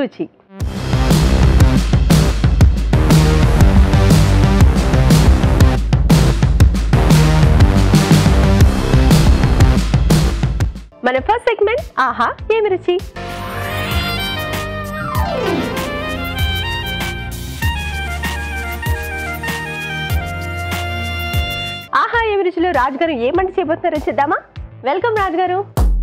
అభిరుచి మన first segment ఆహా ఏమి రుచి ఆహా ఏమి రుచిలో రాజు గారు ఏమంటే చేయబోతున్నారో చూద్దామా వెల్కమ్ రాజు గారు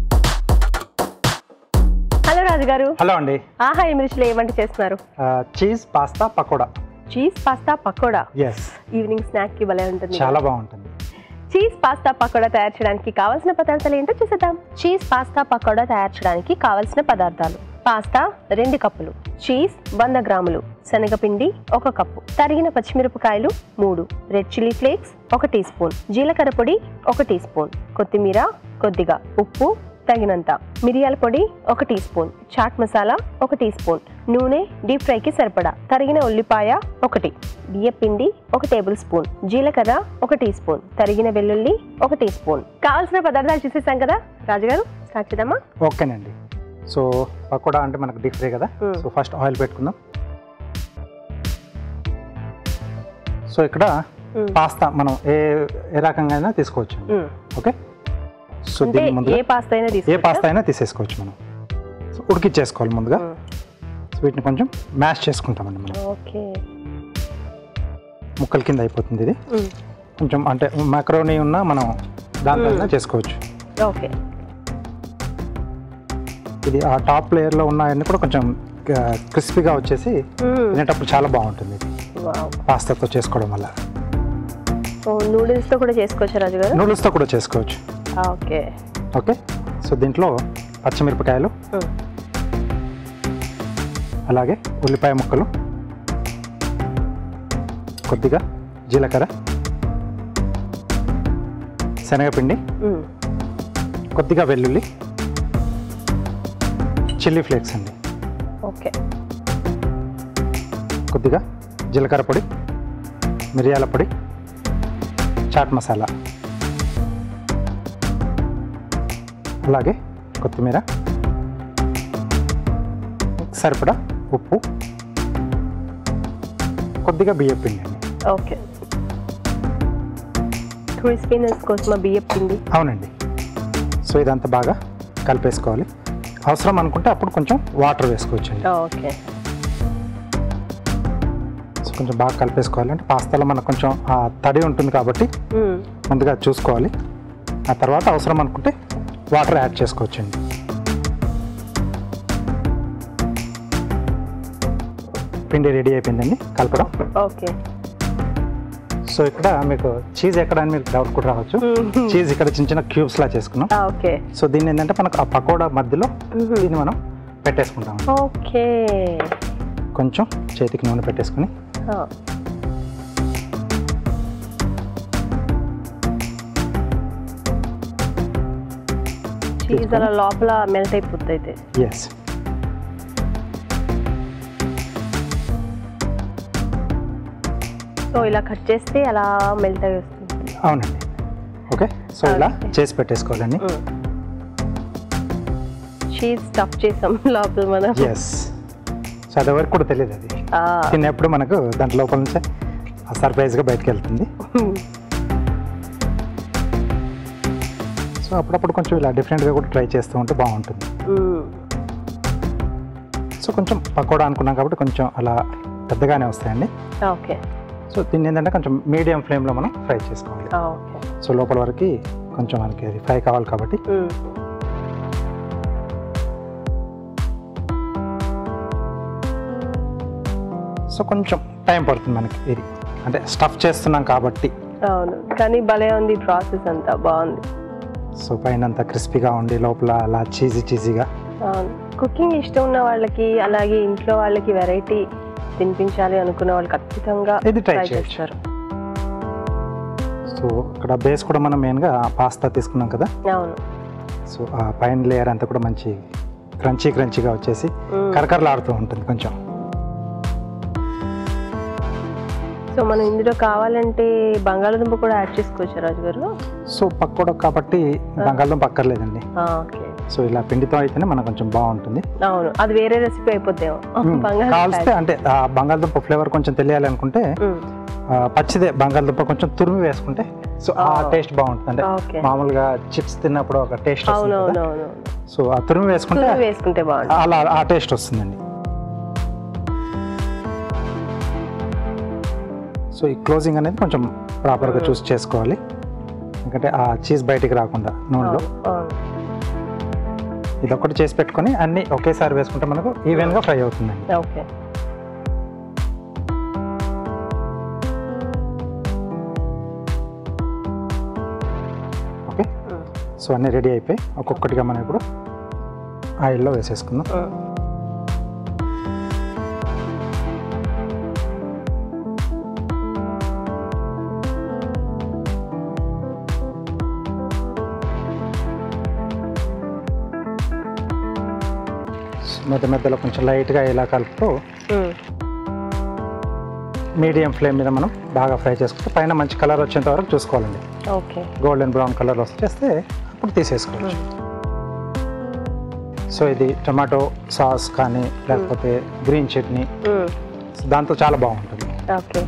హలో రాజు గారు హలో అండి ఆహా ఏమి రుచిలో ఏమంటే చేస్తున్నారు cheese pasta pakoda cheese pasta pakoda yes evening snack కి భలే ఉంటుంది చాలా బాగుంటుంది చీజ్ పాస్తా పకోడా తయారు చేయడానికి కావాల్సిన పదార్థాలు ఏంటో చూసేద్దాం చీజ్ పాస్తా పకోడా తయారు చేయడానికి కావాల్సిన పదార్థాలు పాస్తా రెండు కప్పులు చీజ్ వంద గ్రాములు శనగపిండి ఒక కప్పు తరిగిన పచ్చిమిరపకాయలు మూడు రెడ్ చిల్లీ ఫ్లేక్స్ ఒక టీ స్పూన్ జీలకర్ర పొడి ఒక టీ స్పూన్ కొత్తిమీర కొద్దిగా ఉప్పు తగినంత మిరియాల పొడి ఒక టీ స్పూన్ చాట్ మసాలా ఒక టీ స్పూన్ నూనె డీప్ ఫ్రైకి సరిపడా తరిగిన ఉల్లిపాయ ఒకటి బియ్యపిండి ఒక టేబుల్ స్పూన్ జీలకర్ర ఒక టీ స్పూన్ తరిగిన వెల్లుల్లి ఒక టీ స్పూన్ కావాల్సిన పదార్థాలు చూసేసాం కదా రాజుగారు స్టార్ట్ చేద్దామా ఓకేనండి సో పకోడా అంటే మనకు డీప్ ఫ్రై కదా Hmm. సో ఫస్ట్ ఆయిల్ పెట్టుకుందాం సో ఇక్కడ మ్మ్. పాస్తా మనం ఏ ఏ రకంగా అయినా తీసుకోవచ్చు మ్మ్. ఓకే సో అంటే దీని ముందు ఏ పాస్తా అయినా ఏ తీసుకోవచ్చా? పాస్తా అయినా తీసేసుకోవచ్చు మనం సో ఉడికిచ్చేసుకోవాలి ముందుగా మ్మ్. సో వీటిని కొంచెం మ్యాష్ చేసుకుంటామండి మనం ఓకే ముక్కల కింద అయిపోతుంది ఇది మ్మ్. కొంచెం అంటే మక్రోనీ ఉన్నా మనం దాంట్లో అయినా Hmm. చేసుకోవచ్చు ఓకే ఇది ఆ టాప్ లేయర్లో ఉన్న అన్ని కూడా కొంచెం క్రిస్పీగా వచ్చేసి మ్మ్. తినేటప్పుడు చాలా బాగుంటుంది ఇది వావ్. పాస్తాతో చేసుకోవడం వల్ల సో నూడిల్స్ తో కూడా చేసుకోవచ్చా రాజు గారు నూడిల్స్తో కూడా చేసుకోవచ్చు ఓకే ఓకే సో దీంట్లో పచ్చిమిరపకాయలు మ్మ్. అలాగే ఉల్లిపాయ ముక్కలు కొద్దిగా జీలకర్ర శనగపిండి మ్మ్. కొద్దిగా వెల్లుల్లి చిల్లీ ఫ్లేక్స్ అండి ఓకే కొద్దిగా జీలకర్ర పొడి మిరియాల పొడి చాట్ మసాలా అలాగే కొత్తిమీర సరిపడా ఉప్పు కొద్దిగా బియ్యం పిండి అండి ఓకే క్రిస్పీనెస్ కోసం బియ్యం పిండి అవునండి సో ఇదంతా బాగా కలిపేసుకోవాలి అవసరం అనుకుంటే అప్పుడు కొంచెం వాటర్ వేసుకోవచ్చండి ఓకే సో కొంచెం బాగా కలిపేసుకోవాలి అంటే పాస్తాలో మనకు కొంచెం ఆ తడి ఉంటుంది కాబట్టి మ్మ్. ముందుగా చూసుకోవాలి ఆ తర్వాత అవసరం అనుకుంటే వాటర్ యాడ్ చేసుకోవచ్చండి పిండి రెడీ అయిపోయిందండి కలపడం ఓకే సో ఇక్కడ మీకు చీజ్ ఎక్కడ అని మీకు డౌట్ కూడా రావచ్చు మ్మ్. చీజ్ ఇక్కడ చిన్న చిన్న క్యూబ్స్ లా చేసుకున్నాం ఆ, ఓకే సో దీన్ని ఏంటంటే మనకు ఆ పకోడా మధ్యలో మ్మ్. దీన్ని మనం పెట్టేసుకుంటాం ఓకే కొంచెం చేతికి నూనె పెట్టేసుకుని ఆ. చీజ్ అలా లోపల మెల్ట్ అయిపోతుంది అయితే ఎస్ సో ఇలా కట్ చేస్తే అలా మెల్ట్ అయి వస్తుంది అవునండి ఓకే సో ఇలా Okay. చేసి పెట్టేసుకోవాలండి చీజ్ స్టఫ్ చేసాం లోపల మనం ఎస్ సో అది వరకు కూడా తెలియదు అది ఆ, తిన్నప్పుడు మనకు దాంట్ లోపల నుంచే సర్ప్రైజ్గా బయటకు వెళ్తుంది సో అప్పుడప్పుడు కొంచెం ఇలా డిఫరెంట్గా కూడా ట్రై చేస్తూ ఉంటే బాగుంటుంది మ్మ్. సో కొంచెం పకోడా అనుకున్నాం కాబట్టి కొంచెం అలా పెద్దగానే వస్తాయండి ఓకే సో దీన్ని ఏంటంటే కొంచెం మీడియం ఫ్లేమ్లో మనం ఫ్రై చేసుకోవాలి ఆ, ఓకే సో లోపల వరకు కొంచెం మనకి అది ఫ్రై కావాలి కాబట్టి మ్మ్. సో కొంచెం టైం పడుతుంది మనకి ఇది అంటే స్టఫ్ చేస్తున్నాం కాబట్టి అవును కానీ భలే ఉంది ప్రాసెస్ అంతా బాగుంది సో పైన అంతా క్రిస్పీగా ఉండి లోపల అలా చీజీ చీజీగా అవును కుకింగ్ ఇష్టం ఉన్న వాళ్ళకి అలాగే ఇంట్లో వాళ్ళకి వెరైటీ తినిపించాలి అనుకున్న వాళ్ళు ఖచ్చితంగా ఇది try try చేయొచ్చు. చేస్తారు సో ఇక్కడ బేస్ కూడా మనం మెయిన్గా పాస్తా తీసుకున్నాం కదా అవును సో ఆ పైన లేయర్ అంతా కూడా మంచి క్రంచీ క్రంచీగా వచ్చేసి మ్మ్. కరకరలాడుతూ ఉంటుంది కొంచెం సో మనం ఇందులో కావాలంటే బంగాళదుంప కూడా యాడ్ చేసుకోవచ్చు రాజు గారు సో పక్కోడ కాబట్టి బంగాళదుంప అక్కర్లేదండి ఆ, ఓకే సో ఇలా పిండితో అయితేనే మనకు కొంచెం బాగుంటుంది అవును అది వేరే రెసిపీ అయిపోతేమో మ్మ్. బంగాళదుంప కావలిస్తే అంటే ఆ బంగాళదుంప ఫ్లేవర్ కొంచెం తెలియాలి అనుకుంటే మ్మ్. ఆ, పచ్చిదే బంగాళదుంప కొంచెం తురిమి వేసుకుంటే సో ఆ ఆ. టేస్ట్ బాగుంటుంది అంటే ఓకే మామూలుగా చిప్స్ తిన్నప్పుడు ఒక టేస్ట్ వస్తుంది కదా. అవునవునవును సో ఆ తురిమి వేసుకుంటే తురిమి వేసుకుంటే బాగుంటుంది అలా ఆ టేస్ట్ వస్తుందండి సో ఈ క్లోజింగ్ అనేది కొంచెం ప్రాపర్గా మ్మ్. చూస్ చేసుకోవాలి ఎందుకంటే ఆ చీజ్ బయటికి రాకుండా నూనెలో అవును, అవును. ఇది ఒకటి చేసి పెట్టుకొని అన్ని ఒకేసారి వేసుకుంటే మనకు ఈవెన్గా ఫ్రై అవుతుందండి ఓకే ఓకే మ్మ్. సో అన్నీ రెడీ అయిపోయి ఒక్కొక్కటిగా మనం ఇప్పుడు ఆయిల్లో వేసేసుకుందాం మ్మ్. మధ్య మధ్యలో కొంచెం లైట్గా ఇలా కలుపుతూ మ్మ్. మీడియం ఫ్లేమ్ మీద మనం బాగా ఫ్రై చేసుకుంటే పైన మంచి కలర్ వచ్చేంత వరకు చూసుకోవాలండి ఓకే గోల్డెన్ బ్రౌన్ కలర్ వచ్చేస్తే అప్పుడు తీసేసుకోవచ్చు సో ఇది టమాటో సాస్ కానీ లేకపోతే గ్రీన్ చట్నీ మ్మ్. సో దాంతో చాలా బాగుంటుంది ఓకే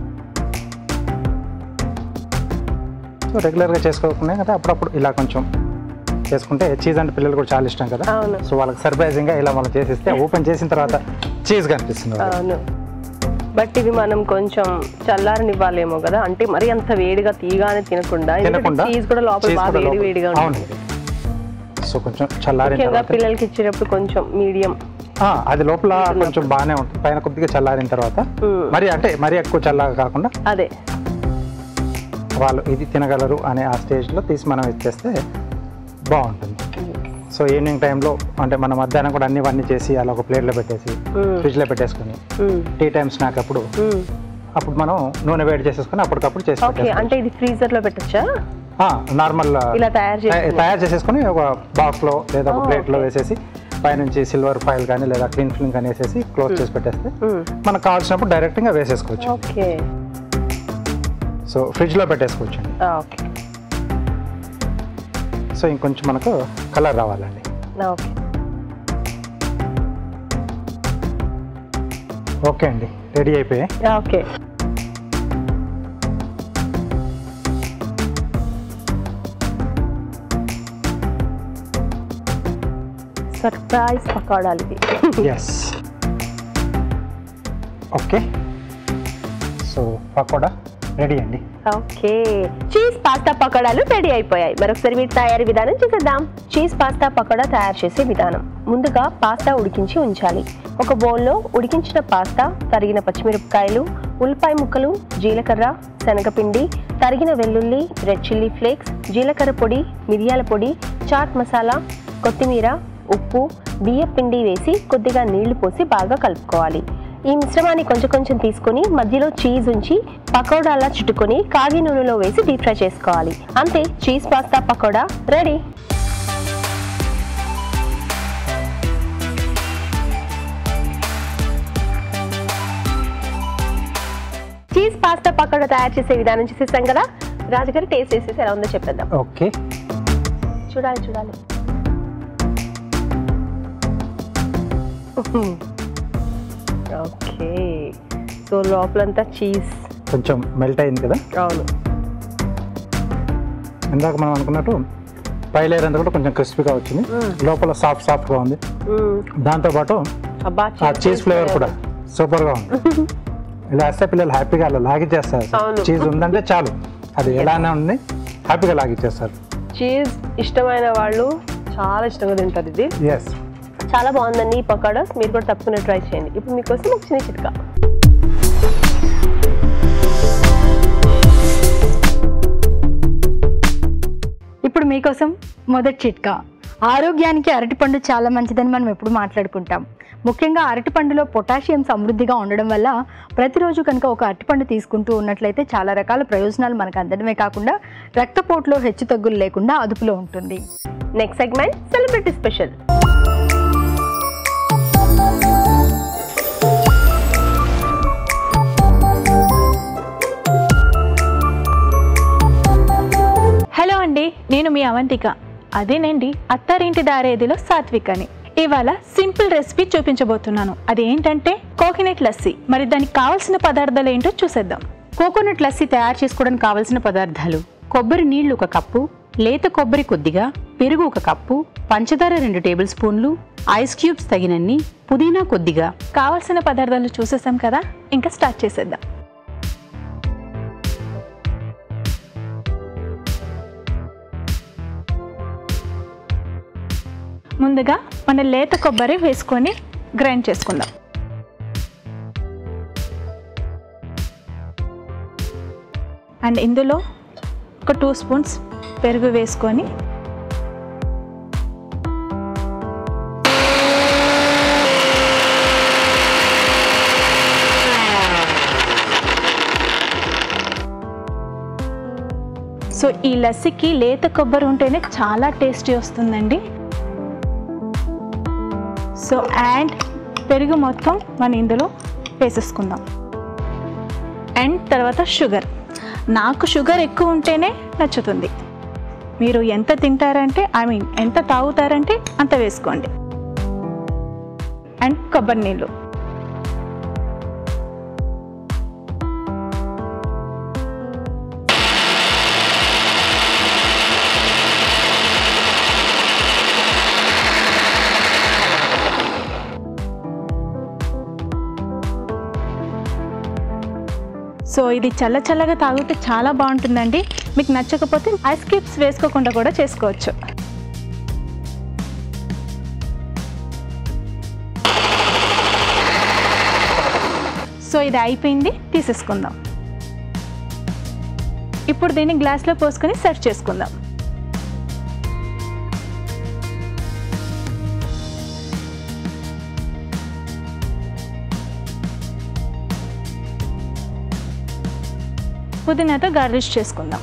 సో రెగ్యులర్గా చేసుకోకుండా కదా అప్పుడప్పుడు ఇలా కొంచెం చేసుకుంటే చీజ్ అంటే పిల్లలు కూడా చాలా ఇష్టం కదా అవును సో వాళ్ళకి సర్ప్రైజింగ్గా ఇలా మనం చేసిస్తే ఓపెన్ చేసిన తర్వాత చీజ్ కనిపిస్తుంది వాళ్ళకి. అవును బట్ ఇవి మనం కొంచెం చల్లారనివ్వాలేమో కదా అంటే మరి అంత వేడిగా తీగానే తినకుండా తినకుండా చీజ్ కూడా లోపల cheese బాగా కూడా వేడి లోపల- వేడిగా అవును ఉంటుంది సో కొంచెం చల్లారిన ముఖ్యంగా తర్వాత పిల్లలకి ఇచ్చేటప్పుడు కొంచెం మీడియం ఆ, అది లోపల కొంచెం బాగానే ఉంటుంది పైన కొద్దిగా చల్లారిన తర్వాత మరి అంటే మరి ఎక్కువ చల్లగా కాకుండా అదే వాళ్ళు ఇది తినగలరు అనే ఆ స్టేజ్లో తీసి మనం ఇచ్చేస్తే బాగుంటుంది సో ఈవినింగ్ టైంలో అంటే మనం మధ్యాహ్నం కూడా అన్ని ఇవన్నీ చేసి అలా ఒక ప్లేట్లో పెట్టేసి మ్మ్. ఫ్రిడ్జ్లో పెట్టేసుకొని మ్మ్. టీ టైం స్నాక్ అప్పుడు మ్మ్. అప్పుడు మనం నూనె వేడి చేసేసుకొని అప్పటికప్పుడు చేసి ఓకే అంటే ఇది ఫ్రీజర్ లో పెట్టచ్చా నార్మల్ ఇలా తయారు చేసి తయారు చేసేసుకొని ఒక బాక్స్లో లేదా ఒక Oh, ప్లేట్లో okay. వేసేసి పైనుంచి సిల్వర్ ఫైల్ కానీ లేదా క్లీన్ ఫిల్మ్ కానీ వేసేసి క్లోజ్ చేసి పెట్టేస్తే మనకు కావాల్సినప్పుడు డైరెక్ట్గా వేసేసుకోవచ్చు ఓకే సో ఫ్రిడ్జ్లో పెట్టేసుకోవచ్చు అండి ఓకే సో ఇంకొంచెం మనకు కలర్ రావాలండి ఓకే ఓకే అండి రెడీ అయిపోయాయి ఓకే సర్ప్రైజ్ పకోడాలు ఇది yes okay so pakoda ready అండి ఓకే చీజ్ పాస్తా పకోడాలు రెడీ అయిపోయాయి మరొకసారి వీటి తయారీ విధానం చూసేద్దాం చీజ్ పాస్తా పకోడా తయారు చేసే విధానం ముందుగా పాస్తా ఉడికించి ఉంచాలి ఒక బౌల్లో ఉడికించిన పాస్తా తరిగిన పచ్చిమిరపకాయలు ఉల్లిపాయ ముక్కలు జీలకర్ర శనగపిండి తరిగిన వెల్లుల్లి రెడ్ చిల్లీ ఫ్లేక్స్ జీలకర్ర పొడి మిరియాల పొడి చాట్ మసాలా కొత్తిమీర ఉప్పు బియ్య పిండి వేసి కొద్దిగా నీళ్లు పోసి బాగా కలుపుకోవాలి ఈ మిశ్రమాన్ని కొంచెం కొంచెం తీసుకొని మధ్యలో చీజ్ ఉంచి పకోడాలా చుట్టుకొని కాగి నూనెలో వేసి డీప్ ఫ్రై చేసుకోవాలి అంతే cheese pasta pakoda ready cheese pasta pakoda తయారు చేసే విధానం చూసేసాం కదా రాజుగారు టేస్ట్ చేసేసి ఎలా ఉందో చెప్పేద్దాం ఓకే చూడాలి చూడాలి ఓకే సో లోపలంతా చీజ్ కొంచెం మెల్ట్ అయింది కదా అవును ఇందాక మనం అనుకున్నట్టు పై లేయర్ అంతా కూడా కొంచెం క్రిస్పీగా వచ్చింది మ్మ్. లోపల సాఫ్ట్ సాఫ్ట్గా ఉంది మ్మ్. దాంతోపాటు అబ్బా ఆ చీజ్ ఫ్లేవర్ కూడా సూపర్గా ఉంది ఇలా వేస్తే పిల్లలు హ్యాపీగా అలా లాగిచ్చేస్తారు అవును. చీజ్ ఉందంటే చాలు అది ఎలానే ఉంది హ్యాపీగా లాగిచ్చేస్తారు చీజ్ ఇష్టమైన వాళ్ళు చాలా ఇష్టంగా తింటారు ఇది ఎస్ చాలా బాగుందండి ఈ పకోడాస్ మీరు కూడా తప్పకుండా ట్రై చేయండి ఇప్పుడు మీకోసం ఒక చిన్న చిట్కా ఇప్పుడు మీకోసం మొదటి చిట్కా ఆరోగ్యానికి అరటిపండు చాలా మంచిదని మనం ఎప్పుడు మాట్లాడుకుంటాం ముఖ్యంగా అరటిపండులో పొటాషియం సమృద్ధిగా ఉండడం వల్ల ప్రతిరోజు కనుక ఒక అరటిపండు తీసుకుంటూ ఉన్నట్లయితే చాలా రకాల ప్రయోజనాలు మనకు అందడమే కాకుండా రక్తపోటులో హెచ్చు తగ్గులు లేకుండా అదుపులో ఉంటుంది next segment celebrity special hello అండి నేను మీ అవంతిక అదేనండి అత్తారింటి దారేదిలో సాత్విక్ అని ఇవాళ సింపుల్ రెసిపీ చూపించబోతున్నాను అది ఏంటంటే కోకోనట్ లస్సీ మరి దానికి కావాల్సిన పదార్థాలు ఏంటో చూసేద్దాం కోకోనట్ లస్సీ తయారు చేసుకోవడానికి కావలసిన పదార్థాలు కొబ్బరి నీళ్లు ఒక కప్పు లేత కొబ్బరి కొద్దిగా పెరుగు ఒక కప్పు పంచదార రెండు టేబుల్ స్పూన్లు ఐస్ క్యూబ్స్ తగినన్ని పుదీనా కొద్దిగా కావాల్సిన పదార్థాలు చూసేసాం కదా ఇంకా స్టార్ట్ చేసేద్దాం ముందుగా మన లేత కొబ్బరి వేసుకొని గ్రైండ్ చేసుకుందాం అండ్ ఇందులో ఒక టూ స్పూన్స్ పెరుగు వేసుకొని సో ఈ లస్సీకి లేత కొబ్బరి ఉంటేనే చాలా టేస్టీ వస్తుందండి సో అండ్ పెరుగు మొత్తం మనం ఇందులో వేసేసుకుందాం అండ్ తర్వాత షుగర్ నాకు షుగర్ ఎక్కువ ఉంటేనే నచ్చుతుంది మీరు ఎంత తింటారంటే ఐ మీన్ ఎంత తాగుతారంటే అంత వేసుకోండి అండ్ కొబ్బరి నీళ్ళు సో ఇది చల్ల చల్లగా తాగితే చాలా బాగుంటుందండి మీకు నచ్చకపోతే ఐస్ క్యూబ్స్ వేసుకోకుండా కూడా చేసుకోవచ్చు సో ఇది అయిపోయింది తీసేసుకుందాం ఇప్పుడు దీన్ని గ్లాస్లో పోసుకొని సర్వ్ చేసుకుందాం పుదీనాతో గార్నిష్ చేసుకుందాం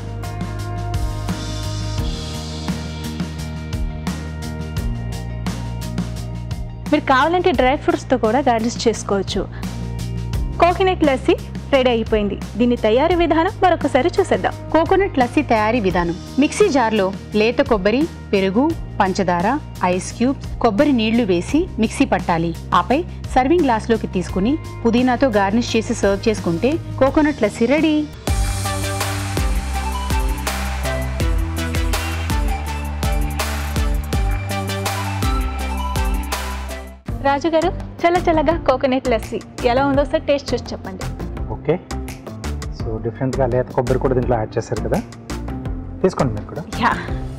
మీరు కావాలంటే డ్రై ఫ్రూట్స్తో కూడా గార్నిష్ చేసుకోవచ్చు కోకోనట్ లస్సీ రెడీ అయిపోయింది దీని తయారీ విధానం మరొకసారి చూసేద్దాం కోకోనట్ లస్సీ తయారీ విధానం మిక్సీ జార్లో లేత కొబ్బరి పెరుగు పంచదార ఐస్ క్యూబ్స్ కొబ్బరి నీళ్లు వేసి మిక్సీ పట్టాలి ఆపై సర్వింగ్ గ్లాస్లోకి తీసుకుని పుదీనాతో గార్నిష్ చేసి సర్వ్ చేసుకుంటే కోకోనట్ లస్సీ రెడీ రాజు గారు చల్ల చల్లగా కోకోనట్ లస్సీ ఎలా ఉందో సార్ టేస్ట్ చూసి చెప్పండి ఓకే సో డిఫరెంట్గా లేత కొబ్బరి కూడా దీంట్లో యాడ్ చేశారు కదా తీసుకోండి మీరు కూడా యా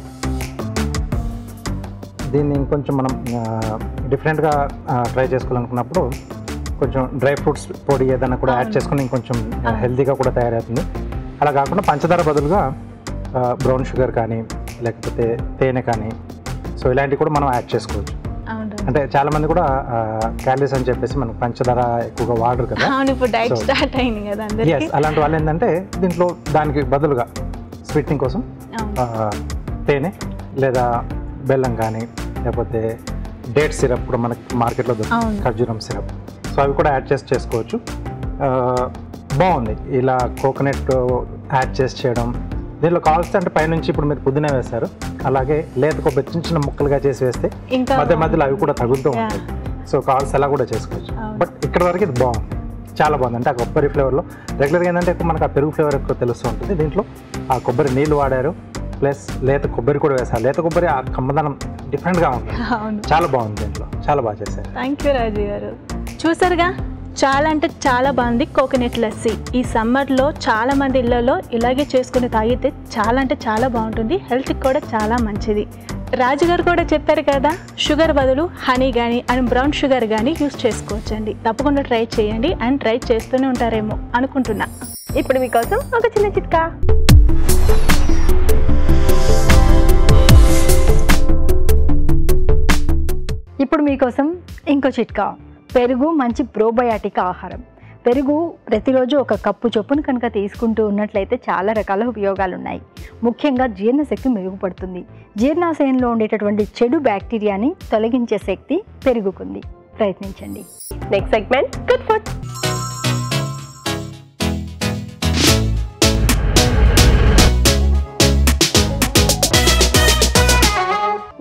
దీన్ని ఇంకొంచెం మనం డిఫరెంట్గా ట్రై చేసుకోవాలనుకున్నప్పుడు కొంచెం డ్రై ఫ్రూట్స్ పొడి ఏదైనా కూడా యాడ్ అవును. చేసుకుని ఇంకొంచెం హెల్తీగా కూడా తయారవుతుంది అలా కాకుండా పంచదార బదులుగా బ్రౌన్ షుగర్ కానీ లేకపోతే తేనె కానీ సో ఇలాంటివి కూడా మనం యాడ్ చేసుకోవచ్చు అవును అంటే చాలా మంది కూడా క్యాలరీస్ అని చెప్పేసి మనకు పంచదార ఎక్కువగా వాడరు కదా అవును ఇప్పుడు డైట్ So- స్టార్ట్ అయింది కదా అందరికి ఎస్ అలాంటి వాళ్ళు ఏంటంటే దీంట్లో దానికి బదులుగా స్వీట్నింగ్ కోసం అవును ఆ, తేనె లేదా బెల్లం కానీ లేకపోతే డేట్ సిరప్ కూడా మనకి మార్కెట్లో దొరుకుతుంది అవును. ఖర్జూరం సిరప్ సో అవి కూడా యాడ్ చేసి చేసుకోవచ్చు ఆ, బాగుంది ఇలా కోకోనట్ యాడ్ చేసి చేయడం దీనిలో కావాల్సి అంటే పైనుంచి ఇప్పుడు మీరు పుదీనా వేశారు అలాగే లేత కొబ్బరి చిన్న చిన్న ముక్కలుగా చేసి వేస్తే ఇంకా మధ్య మధ్యలో అవి కూడా తగులుతూ Yeah. ఉంటాయి సో కావాల్సి అలా కూడా చేసుకోవచ్చు అవును. బట్ ఇక్కడ వరకు ఇది బాగుంది చాలా బాగుంది అంటే ఆ కొబ్బరి ఫ్లేవర్లో రెగ్యులర్గా ఏంటంటే ఎక్కువ మనకు ఆ పెరుగు ఫ్లేవర్ ఎక్కువ తెలుస్తూ ఉంటుంది దీంట్లో ఆ కొబ్బరి నీళ్ళు వాడారు ప్లస్ లేత కొబ్బరి కూడా వేశారు లేత కొబ్బరి ఆ కమ్మదనం డిఫరెంట్గా ఉంది అవును చాలా బాగుంది దీంట్లో చాలా బాగా చేశారు థ్యాంక్ యూ రాజు గారు చూసారుగా చాలా అంటే చాలా బాగుంది కోకోనట్ లస్సీ ఈ సమ్మర్లో చాలా మంది ఇళ్లలో ఇలాగే చేసుకుని తాగితే చాలా అంటే చాలా బాగుంటుంది హెల్త్కి కూడా చాలా మంచిది రాజు గారు కూడా చెప్పారు కదా షుగర్ బదులు హనీ కానీ అండ్ బ్రౌన్ షుగర్ కానీ యూస్ చేసుకోవచ్చండి తప్పకుండా ట్రై చేయండి అండ్ ట్రై చేస్తూనే ఉంటారేమో అనుకుంటున్నా ఇప్పుడు మీకోసం ఒక చిన్న చిట్కా ఇప్పుడు మీకోసం ఇంకో చిట్కా పెరుగు మంచి ప్రోబయాటిక్ ఆహారం పెరుగు ప్రతిరోజు ఒక కప్పు చొప్పున కనుక తీసుకుంటూ ఉన్నట్లయితే చాలా రకాల ఉపయోగాలు ఉన్నాయి ముఖ్యంగా జీర్ణశక్తి మెరుగుపడుతుంది జీర్ణాశయంలో ఉండేటటువంటి చెడు బ్యాక్టీరియాని తొలగించే శక్తి పెరుగుకుంది ప్రయత్నించండి next segment good food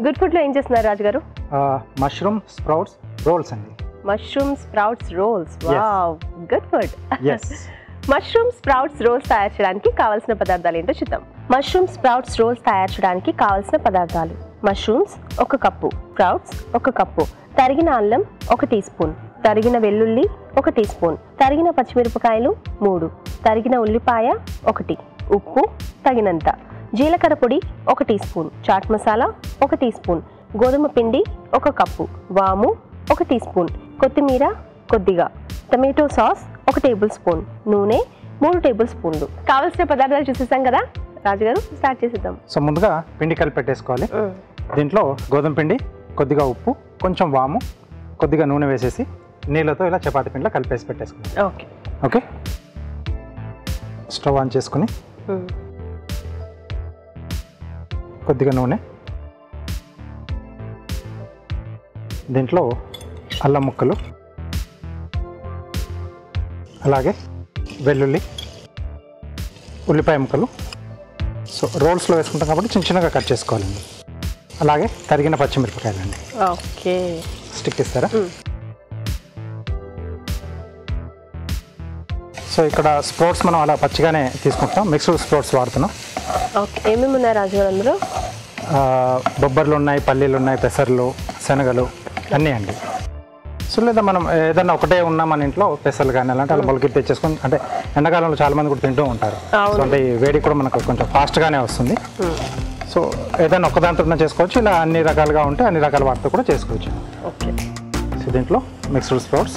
good food లో ఏం చేస్తున్నారు Raju garu mushroom sprouts rolls అండి mushroom sprouts rolls Yes. Wow good food yes mushroom sprouts rolls తయారు చేయడానికి కావాల్సిన పదార్థాలు ఏంటో చూద్దాం మష్రూమ్ స్ప్రౌట్స్ రోల్స్ తయారు చేయడానికి కావాల్సిన పదార్థాలు మష్రూమ్స్ ఒక కప్పు స్ప్రౌట్స్ ఒక కప్పు తరిగిన అల్లం ఒక టీ స్పూన్ తరిగిన వెల్లుల్లి ఒక టీ స్పూన్ తరిగిన పచ్చిమిరపకాయలు మూడు తరిగిన ఉల్లిపాయ ఒకటి ఉప్పు తగినంత జీలకర్ర పొడి ఒక టీ స్పూన్ చాట్ మసాలా ఒక టీ స్పూన్ గోధుమ పిండి ఒక కప్పు వాము ఒక టీ స్పూన్ కొత్తిమీర కొద్దిగా టమాటో సాస్ ఒక టేబుల్ స్పూన్ నూనె మూడు టేబుల్ స్పూన్లు కావలసిన పదార్థాలు చూసేసాం కదా రాజుగారు స్టార్ట్ చేసేద్దాం సో ముందుగా పిండి కలిపి పెట్టేసుకోవాలి దీంట్లో గోధుమ పిండి కొద్దిగా ఉప్పు కొంచెం వాము కొద్దిగా నూనె వేసేసి నీళ్ళతో ఇలా చపాతీ పిండిలో కలిపేసి పెట్టేసుకోవాలి ఓకే ఓకే స్టవ్ ఆన్ చేసుకుని కొద్దిగా నూనె దీంట్లో అల్లం ముక్కలు అలాగే వెల్లుల్లి ఉల్లిపాయ ముక్కలు సో రోల్స్లో వేసుకుంటాం కాబట్టి చిన్న చిన్నగా కట్ చేసుకోవాలండి అలాగే తరిగిన పచ్చిమిరపకాయలండి ఓకే స్టిక్ ఇస్తారా సో ఇక్కడ స్ప్రోట్స్ మనం అలా పచ్చిగానే తీసుకుంటాం మిక్స్డ్ స్ప్రోట్స్ వాడుతున్నాం ఓకే ఏమేమి ఉన్నాయి రాజుగారు అందులో ఆ, బొబ్బర్లు ఉన్నాయి పల్లీలు ఉన్నాయి పెసర్లు శనగలు అన్నీ అండి సో లేదా మనం ఏదన్నా ఒకటే ఉన్నా మన ఇంట్లో పెసర్లు కానీ అలాంటి అలా మొలకెత్తి తెచ్చేసుకొని అంటే ఎండాకాలంలో చాలా మంది కూడా తింటూ ఉంటారు అవును. సో అంటే ఈ వేడి కూడా మనకు కొంచెం ఫాస్ట్గానే వస్తుంది సో ఏదైనా ఒక దాంట్లో చేసుకోవచ్చు ఇలా అన్ని రకాలుగా ఉంటే అన్ని రకాల వాటితో కూడా చేసుకోవచ్చు ఓకే సో దీంట్లో మిక్స్డ్ స్ప్రౌట్స్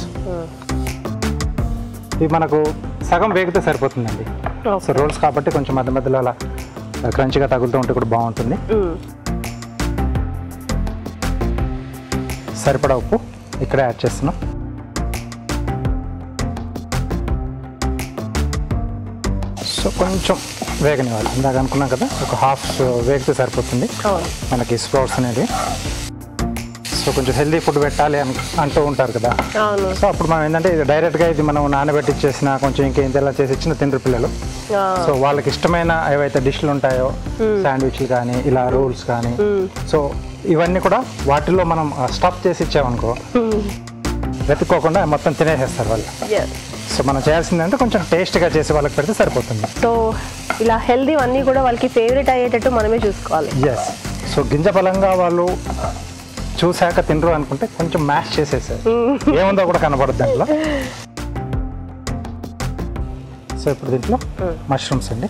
ఇవి మనకు సగం వేగితే సరిపోతుందండి సో రోల్స్ కాబట్టి కొంచెం మధ్య మధ్యలో అలా క్రంచిగా తగులుతూ ఉంటే కూడా బాగుంటుంది సరిపడా ఉప్పు ఇక్కడే యాడ్ చేస్తున్నాం సో కొంచెం వేగనివ్వాలి ఇందాక అనుకున్నాం కదా ఒక హాఫ్ వేగితే సరిపోతుంది అవును మనకి స్ప్రౌట్స్ అనేది సో కొంచెం హెల్దీ ఫుడ్ పెట్టాలి అని అంటూ ఉంటారు కదా అవును సో అప్పుడు మనం ఏంటంటే ఇది డైరెక్ట్గా ఇది మనం నానబెట్టి ఇచ్చేసిన కొంచెం ఇంకేం ఇలా చేసి ఇచ్చిన తిండ్రు పిల్లలు ఆ, సో వాళ్ళకి ఇష్టమైన ఏవైతే డిష్లు ఉంటాయో శాండ్విచ్లు కానీ ఇలా రోల్స్ కానీ సో ఇవన్నీ కూడా వాటిల్లో మనం స్టఫ్ చేసి ఇచ్చామనుకో వెతుక్కోకుండా మొత్తం తినేసేస్తారు వాళ్ళు yes. సో మనం చేయాల్సిందంటే కొంచెం టేస్ట్గా చేసి వాళ్ళకి పెడితే సరిపోతుంది సో ఇలా హెల్దీ అన్నీ కూడా వాళ్ళకి ఫేవరెట్ అయ్యేటట్టు మనమే చూసుకోవాలి ఎస్ సో గింజ బలంగా వాళ్ళు చూశాక తినరు అనుకుంటే కొంచెం మ్యాష్ చేసేసారు ఏముందో కూడా కనబడదు దాంట్లో సో ఇప్పుడు దీంట్లో మష్రూమ్స్ అండి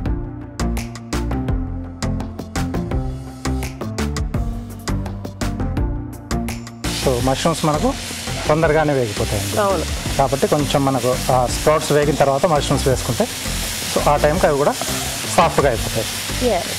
సో మష్రూమ్స్ మనకు తొందరగానే వేగిపోతాయండి అవును కాబట్టి కొంచెం మనకు ఆ స్ప్రౌట్స్ వేగిన తర్వాత మష్రూమ్స్ వేసుకుంటే సో ఆ టైంకి అవి కూడా సాఫ్ట్గా అయిపోతాయి Yes.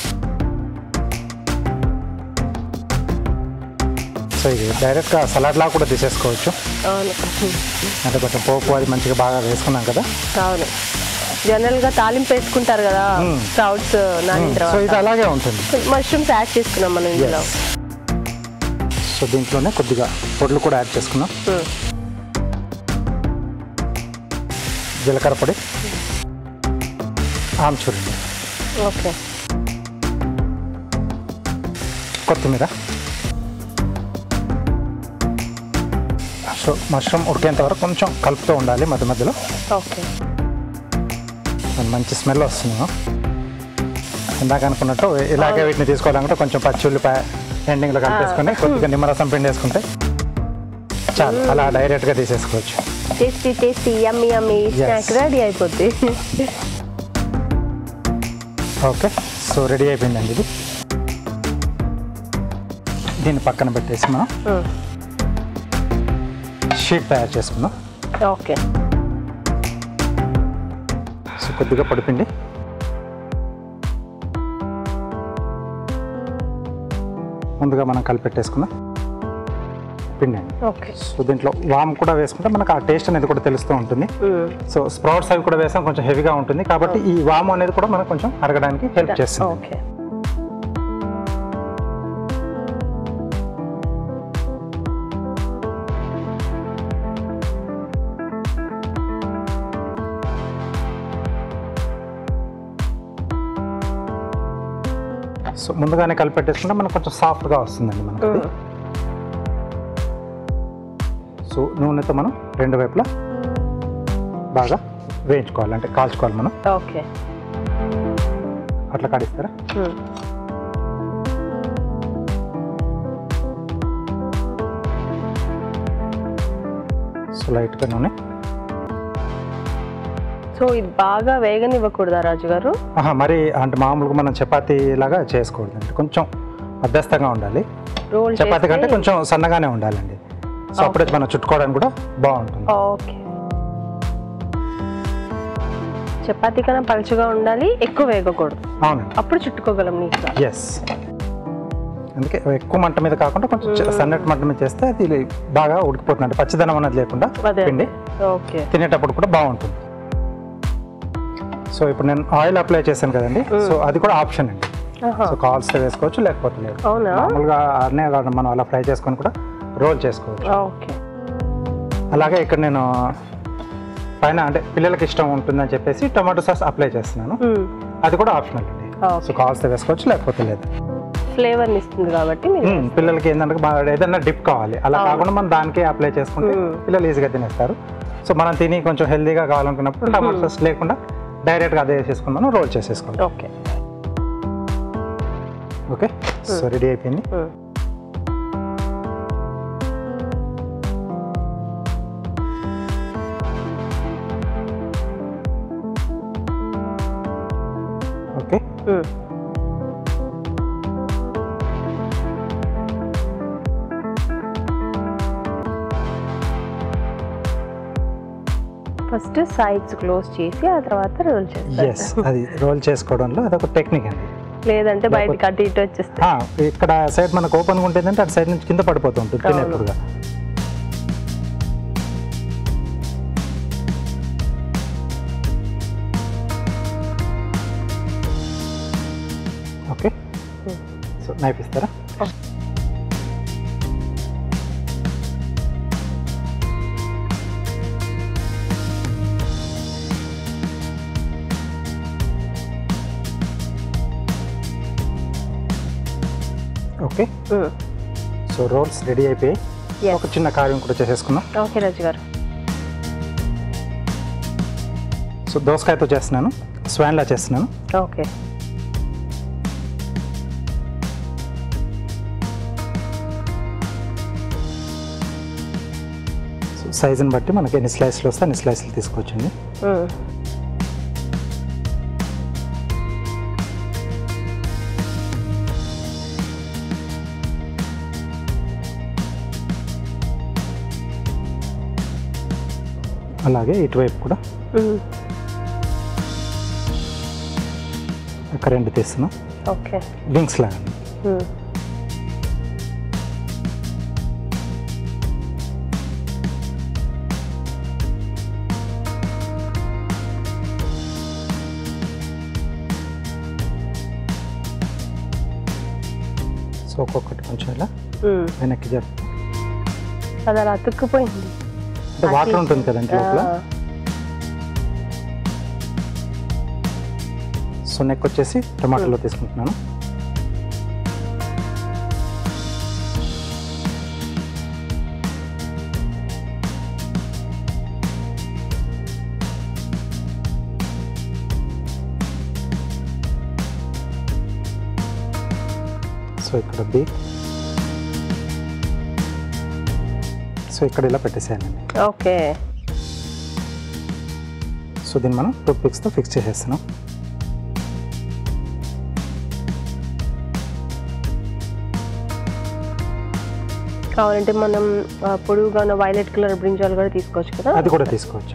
సో ఇది డైరెక్ట్గా సలాడ్లా కూడా తీసేసుకోవచ్చు అవును అంటే కొంచెం పోపు అది మంచిగా బాగా వేసుకున్నాం కదా అవును జనరల్ గా తాలింపు వేసుకుంటారు కదా స్ప్రౌట్స్ నానిన సో ఇది తర్వాత అలాగే ఉంటుంది మష్రూమ్స్ యాడ్ చేసుకున్నాం మనం ఇందులో సో దీంట్లోనే కొద్దిగా పొడులు కూడా యాడ్ చేసుకున్నాం Hmm. జీలకర్ర పొడి ఆమ్చూరండి ఓకే కొత్తిమీర సో మష్రూమ్ ఉడికేంత వరకు కొంచెం కలుపుతూ ఉండాలి మధ్య మధ్యలో ఓకే అది మంచి స్మెల్ వస్తుంది ఇందాక అనుకున్నట్టు ఇలాగే వీటిని తీసుకోవాలనుకుంటే కొంచెం పచ్చి ఉల్లిపాయ ఎండింగ్లో కలిపేసుకొని కొద్దిగా నిమ్మరసం పిండేసుకుంటే చాలు అలా డైరెక్ట్గా తీసేసుకోవచ్చు tasty tasty yummy yummy snack ready అయిపోద్ది ఓకే సో రెడీ అయిపోయిందండి ఇది దీన్ని పక్కన పెట్టేసి మనం Hmm. షీట్ తయారు చేసుకుందాం ఓకే సో కొద్దిగా పొడిపిండి ముందుగా మనం కలిపెట్టేసుకుందాం పిండి అండి ఓకే సో దీంట్లో వామ్ కూడా వేసుకుంటే మనకు ఆ టేస్ట్ అనేది కూడా తెలుస్తూ ఉంటుంది సో స్ప్రౌట్స్ అవి కూడా వేసాం కొంచెం హెవీగా ఉంటుంది కాబట్టి ఈ వాము అనేది కూడా మనకు కొంచెం అరగడానికి హెల్ప్ చేస్తుంది ఓకే సో సో ముందుగానే కలిపెట్టేసుకుంటే మనకు కొంచెం సాఫ్ట్గా వస్తుందండి మనకి అది. సో నూనెతో మనం రెండు వైపులా బాగా వేయించుకోవాలి అంటే కాల్చుకోవాలి మనం ఓకే అట్లా కాడిస్తారా సో లైట్గా నూనె సో ఇది బాగా వేగనివ్వకూడదా రాజు గారు ఆహా, మరి అంటే మామూలుగా మనం చపాతీ లాగా చేసుకోకూడదు అంటే కొంచెం మధ్యస్థంగా ఉండాలి రోల్ చపాతీ కంటే కొంచెం సన్నగానే ఉండాలండి సో అప్పుడే మనం చుట్టుకోవడానికి కూడా బాగుంటుంది ఓకే చపాతీ కన్నా పలుచగా ఉండాలి ఎక్కువ వేగకూడదు అవునండి అప్పుడు చుట్టుకోగలం నీట్గా ఎస్ అందుకే ఎక్కువ మంట మీద కాకుండా కొంచెం చ- సన్నటి మంట మీద చేస్తే అది బాగా ఉడికిపోతుంది అంటే పచ్చిదనం అన్నది లేకుండా అదే పిండి ఓకే తినేటప్పుడు కూడా బాగుంటుంది సో ఇప్పుడు నేను ఆయిల్ అప్లై చేశాను కదండి సో అది కూడా ఆప్షన్ అండి ఆహా. సో కావాల్స్తే వేసుకోవచ్చు లేకపోతే లేదు అవునా మామూలుగా అనే కాదు మనం అలా ఫ్రై చేసుకొని కూడా రోల్ చేసుకోవచ్చు ఓకే అలాగే ఇక్కడ నేను పైన అంటే పిల్లలకి ఇష్టం ఉంటుందని చెప్పేసి టమాటో సాస్ అప్లై చేస్తున్నాను అది కూడా ఆప్షనల్ అండి సో కావాల్స్తే వేసుకోవచ్చు లేకపోతే లేదు ఫ్లేవర్ని ఇస్తుంది కాబట్టి మీరు మ్మ్. పిల్లలకి ఏంటంటే బాగా ఏదైనా డిప్ కావాలి అలా కాకుండా మనం దానికే అప్లై చేసుకుంటే మ్మ్. పిల్లలు ఈజీగా తినేస్తారు సో మనం తిని కొంచెం హెల్తీగా కావాలనుకున్నప్పుడు టమాటో సాస్ లేకుండా డైరెక్ట్గా అదే వేసేసుకుని మనం రోల్ చేసేసుకోవాలి ఓకే ఓకే సో రెడీ అయిపోయింది ఓకే ఫస్ట్ సైడ్స్ క్లోజ్ చేసి ఆ తర్వాత రోల్ ఎస్ చేస్తారు అది రోల్ చేసుకోవడంలో అదొక టెక్నిక్ అండి లేదంటే బయటకి అటు ఇటు వచ్చేస్తాయి ఆ, ఇక్కడ సైడ్ మనకు ఓపెన్గా ఉంటుందంటే అటు సైడ్ నుంచి కింద పడిపోతూ ఉంటుంది అవును. తినేప్పుడుగా ఓకే సో నైఫ్ ఇస్తారా ఓకే సో రోల్స్ రెడీ అయిపోయి Yes. ఒక చిన్న కార్యం కూడా చేసేసుకున్నాం ఓకే రాజు గారు సో దోసకాయతో చేస్తున్నాను స్వాన్లా చేస్తున్నాను ఓకే సో సైజుని బట్టి మనకి ఎన్ని స్లైస్లు వస్తే అన్ని స్లైస్లు తీసుకోవచ్చండి అలాగే ఇటువైపు కూడా ఒక రెండు తీస్తున్నాం ఓకే వింగ్స్ లాగా సో ఒక్కొక్కటి కొంచెం ఇలా వెనక్కి జరుపు అది అలా అతుక్కుపోయింది అంటే వాటర్ ఉంటుంది కదండి లోపల ఆ, సో నెక్ వచ్చేసి టమాటాలో తీసుకుంటున్నాను సో ఇక్కడ బీక్ సో ఇక్కడ ఇలా పెట్టేసేయాలండి ఓకే సో దీన్ని మనం టూత్ పిక్స్తో ఫిక్స్ చేసేస్తున్నాం కావాలంటే మనం ఆ, పొడుగుగా ఉన్న వైలెట్ కలర్ బ్రింజాల్ కూడా తీసుకోవచ్చు కదా అది కూడా తీసుకోవచ్చు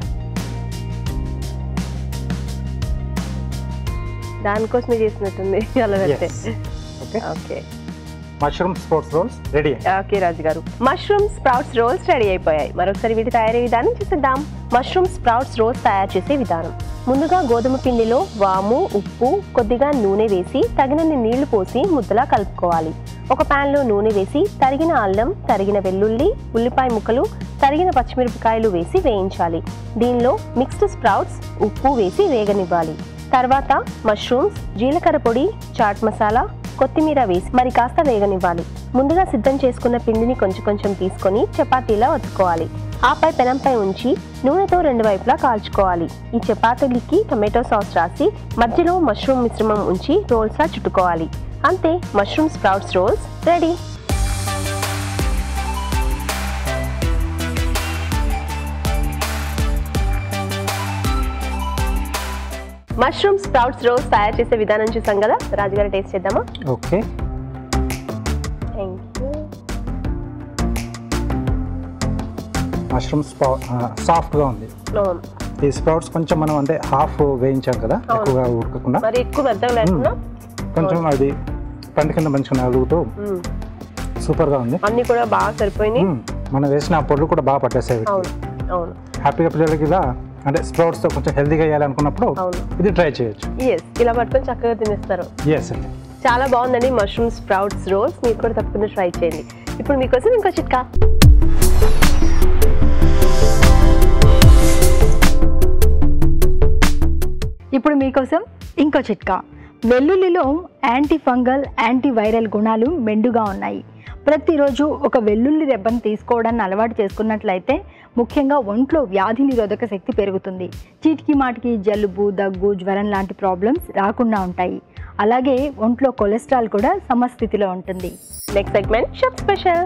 దానికోసమే చేసినట్టుంది అలా పెడితే okay okay mushroom sprouts rolls ready okay Raju garu mushroom sprouts rolls ready అయిపోయాయి మరొకసారి వీటి తయారీ విధానం చూసిద్దాం మష్రూమ్ స్ప్రౌట్స్ రోల్స్ తయారు చేసే విధానం ముందుగా గోధుమ పిండిలో వాము ఉప్పు కొద్దిగా నూనె వేసి తగినన్ని నీళ్లు పోసి ముద్దలా కలుపుకోవాలి ఒక pan లో నూనె వేసి తరిగిన అల్లం తరిగిన వెల్లుల్లి ఉల్లిపాయ ముక్కలు తరిగిన పచ్చిమిరపకాయలు వేసి వేయించాలి దీనిలో మిక్స్డ్ స్ప్రౌట్స్ ఉప్పు వేసి వేగనివ్వాలి తర్వాత మష్రూమ్స్ జీలకర్ర పొడి చాట్ మసాలా కొత్తిమీర వేసి మరి కాస్త వేగనివ్వాలి ముందుగా సిద్ధం చేసుకున్న పిండిని కొంచెం కొంచెం తీసుకొని చపాతీలా ఒత్తుకోవాలి ఆపై పెనంపై ఉంచి నూనెతో రెండు వైపులా కాల్చుకోవాలి ఈ చపాతీలకి టొమాటో సాస్ రాసి మధ్యలో మష్రూమ్ మిశ్రమం ఉంచి రోల్స్లా చుట్టుకోవాలి అంతే mushroom sprouts rolls ready mushroom sprouts rolls తయారు చేసే విధానం చూసాం కదా రాజుగారు టేస్ట్ చేద్దామా ఓకే థ్యాంక్ యూ మష్రూమ్ స్పా సాఫ్ట్గా ఉంది ఈ స్ప్రౌట్స్ కొంచెం మనం అంటే హాఫ్ వేయించాం కదా అవును. ఎక్కువగా ఉడకకుండా మరి ఎక్కువ మెత్తగా లేకుండా కొంచెం అది పంట కింద మంచిగా నలుగుతూ మ్మ్. సూపర్గా ఉంది అన్ని కూడా బాగా సరిపోయినాయి మ్మ్. మనం వేసిన ఆ పొడులు కూడా బాగా పట్టేసాయి వీటికి. అవును అవును హ్యాపీగా పిల్లలకి ఇలా అంటే స్ప్రౌట్స్తో కొంచెం హెల్తీగా వేయాలనుకున్నప్పుడు అవును ఇది ట్రై చేయొచ్చు ఎస్ ఇలా పట్టుకొని చక్కగా తినేస్తారు ఎస్ అండి చాలా బాగుందండి మష్రూమ్ స్ప్రౌట్స్ రోల్స్ మీరు కూడా తప్పకుండా ట్రై చేయండి ఇప్పుడు మీకోసం ఇంకో చిట్కా ఇప్పుడు మీకోసం ఇంకో చిట్కా వెల్లుల్లిలో యాంటీ ఫంగల్ యాంటీ వైరల్ గుణాలు మెండుగా ఉన్నాయి ప్రతిరోజు ఒక వెల్లుల్లి రెబ్బను తీసుకోవడాన్ని అలవాటు చేసుకున్నట్లయితే ముఖ్యంగా ఒంట్లో వ్యాధి నిరోధక శక్తి పెరుగుతుంది చీటికి మాటికి జలుబు దగ్గు జ్వరం లాంటి ప్రాబ్లమ్స్ రాకుండా ఉంటాయి అలాగే ఒంట్లో కొలెస్ట్రాల్ కూడా సమస్థితిలో ఉంటుంది నెక్స్ట్ సెగ్మెంట్ షప్ స్పెషల్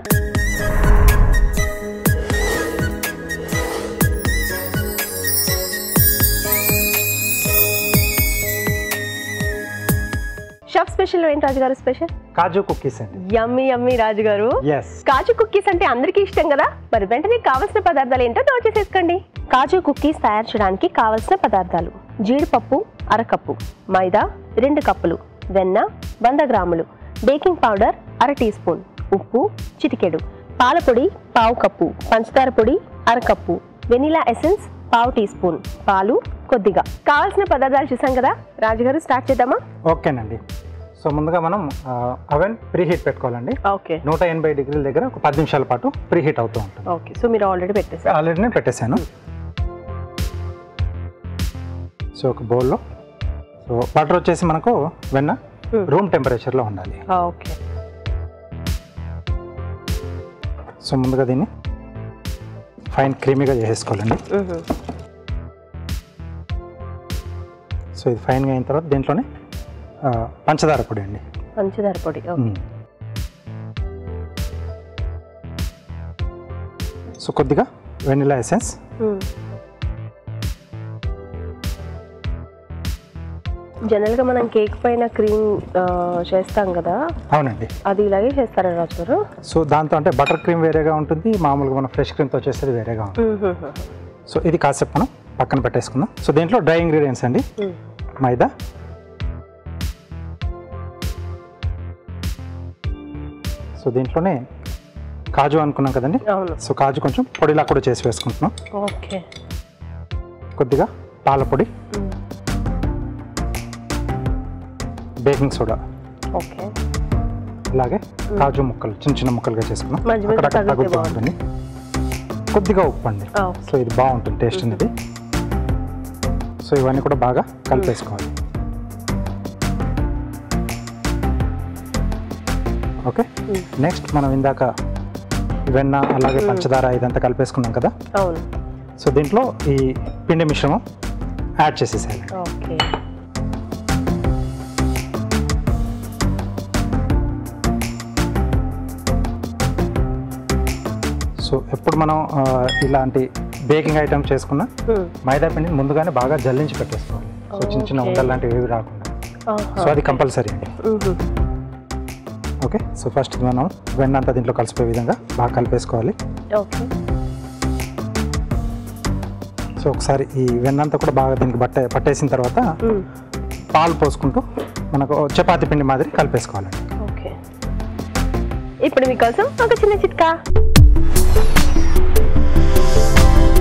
షప్ స్పెషల్ ఏంటి రాజుగారు స్పెషల్ కాజు కుకీస్ అండి యమ్మీ యమ్మీ రాజుగారు ఎస్ కాజు కుక్కీస్ అంటే అందరికీ ఇష్టం కదా మరి వెంటనే కావాల్సిన పదార్థాలు ఏంటో నోట్ చేసేసుకోండి కాజు కుక్కీస్ తయారు చేయడానికి కావలసిన పదార్థాలు జీడిపప్పు అరకప్పు మైదా రెండు కప్పులు వెన్న వంద గ్రాములు బేకింగ్ పౌడర్ అర టీ స్పూన్ ఉప్పు చిటికెడు పాల పొడి పావు కప్పు పంచదార పొడి అరకప్పు వెనిలా ఎసెన్స్ పావు టీ స్పూన్ పాలు కొద్దిగా కావాల్సిన పదార్థాలు చూసాం కదా రాజుగారు స్టార్ట్ చేద్దామా ఓకేనండి సో ముందుగా మనం అవెన్ ప్రీ హీట్ పెట్టుకోవాలండి ఓకే నూట ఎనభై డిగ్రీల దగ్గర ఒక పది నిమిషాల పాటు ప్రీ హీట్ అవుతూ ఉంటుంది ఓకే సో మీరు ఆల్రెడీ పెట్టేసారు ఆల్రెడీ నేను పెట్టేశాను సో ఒక బౌల్లో సో బటర్ వచ్చేసి మనకు వెన్న Hmm. రూమ్ టెంపరేచర్లో ఉండాలి ఓకే సో ముందుగా దీన్ని ఫైన్ క్రీమీగా చేసేసుకోవాలండి సో ఇది ఫైన్గా అయిన తర్వాత దీంట్లోనే ఆ, పంచదార పొడి అండి పంచదార పొడి ఓకే మ్మ్. సో కొద్దిగా వెనిలా ఎసెన్స్ జనరల్ గా మనం కేక్ పైన క్రీమ్ చేస్తాం కదా అవునండి అది ఇలాగే చేస్తారా రాజు గారు సో దాంతో అంటే బటర్ క్రీమ్ వేరేగా ఉంటుంది మామూలుగా మన ఫ్రెష్ క్రీమ్తో చేసేది వేరేగా ఉంటుంది సో ఇది కాసేపు మనం పక్కన పెట్టేసుకుందాం సో దీంట్లో డ్రై ఇంగ్రీడియంట్స్ అండి మైదా సో దీంట్లోనే కాజు అనుకున్నాం కదండి అవును సో కాజు కొంచెం పొడిలా కూడా చేసి వేసుకుంటున్నాం ఓకే కొద్దిగా పాల పొడి బేకింగ్ సోడా ఓకే అలాగే కాజు ముక్కలు చిన్న చిన్న ముక్కలుగా చేసుకున్నాం మధ్య మధ్య అక్కడక్కడ తగిలితే తగులుతూ ఉంటుంది కొద్దిగా ఉప్పు అండి సో ఇది బాగుంటుంది టేస్ట్ అనేది సో ఇవన్నీ కూడా బాగా కలిపేసుకోవాలి ఓకే నెక్స్ట్ మనం ఇందాక వెన్న అలాగే పంచదార ఇదంతా కలిపేసుకున్నాం కదా అవును సో దీంట్లో ఈ పిండి మిశ్రమం యాడ్ చేసేసేయాలి ఓకే సో ఎప్పుడు మనం ఆ, ఇలాంటి బేకింగ్ ఐటమ్ చేసుకున్న మైదా పిండిని ముందుగానే బాగా జల్లించి పెట్టేసుకోవాలి సో చిన్న చిన్న Okay. ఉండలు లాంటివి ఏవి రాకుండా సో అది కంపల్సరీ అండి ఓకే సో ఫస్ట్ మనం వెన్న అంతా దీంట్లో కలిసిపోయే విధంగా బాగా కలిపేసుకోవాలి ఓకే సో ఒకసారి ఈ వెన్న అంతా కూడా బాగా దీనికి బట్టే పట్టేసిన తర్వాత పాలు పోసుకుంటూ మనకు చపాతీ పిండి మాదిరి కలిపేసుకోవాలండి ఓకే ఇప్పుడు మీకోసం ఒక చిన్న చిట్కా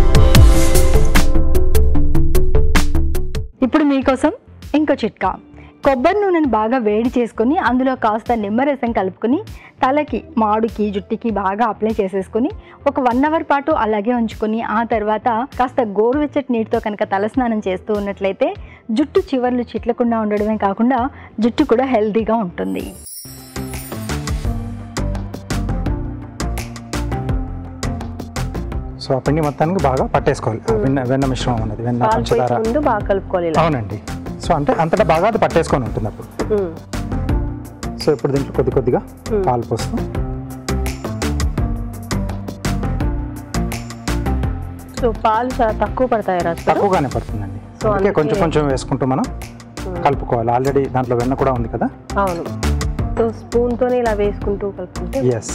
ఇప్పుడు మీకోసం ఇంకో చిట్కా కొబ్బరి నూనెను బాగా వేడి చేసుకొని అందులో కాస్త నిమ్మరసం కలుపుకొని తలకి మాడుకి జుట్టుకి బాగా అప్లై చేసేసుకొని ఒక వన్ అవర్ పాటు అలాగే ఉంచుకొని ఆ తర్వాత కాస్త గోరువెచ్చటి నీటితో కనుక తలస్నానం చేస్తూ ఉన్నట్లయితే జుట్టు చివర్లు చిట్లకుండా ఉండడమే కాకుండా జుట్టు కూడా హెల్తీగా ఉంటుంది సో ఆ పిండి మొత్తానికి బాగా పట్టేసుకోవాలి ఆ వెన్న వెన్న మిశ్రమం అనేది వెన్న పాలు పోయే పంచదార ముందు బాగా కలుపుకోవాలి ఇలా అవునండి సో అంటే అంతటా బాగా అది పట్టేసుకొని ఉంటుంది అప్పుడు ఉమ్. సో ఇప్పుడు దీంట్లో కొద్ది కొద్దిగా Hmm. పాలు పోస్తాం సో పాలు చాలా తక్కువ పడతాయి రాజు గారు తక్కువగానే పడుతుందండి సో అందుకే అందుకే- కొంచెం కొంచెం వేసుకుంటూ మనం కలుపుకోవాలి ఆల్రెడీ దాంట్లో వెన్న కూడా ఉంది కదా అవును సో స్పూన్తోనే ఇలా వేసుకుంటూ కలుపుకుంటే ఎస్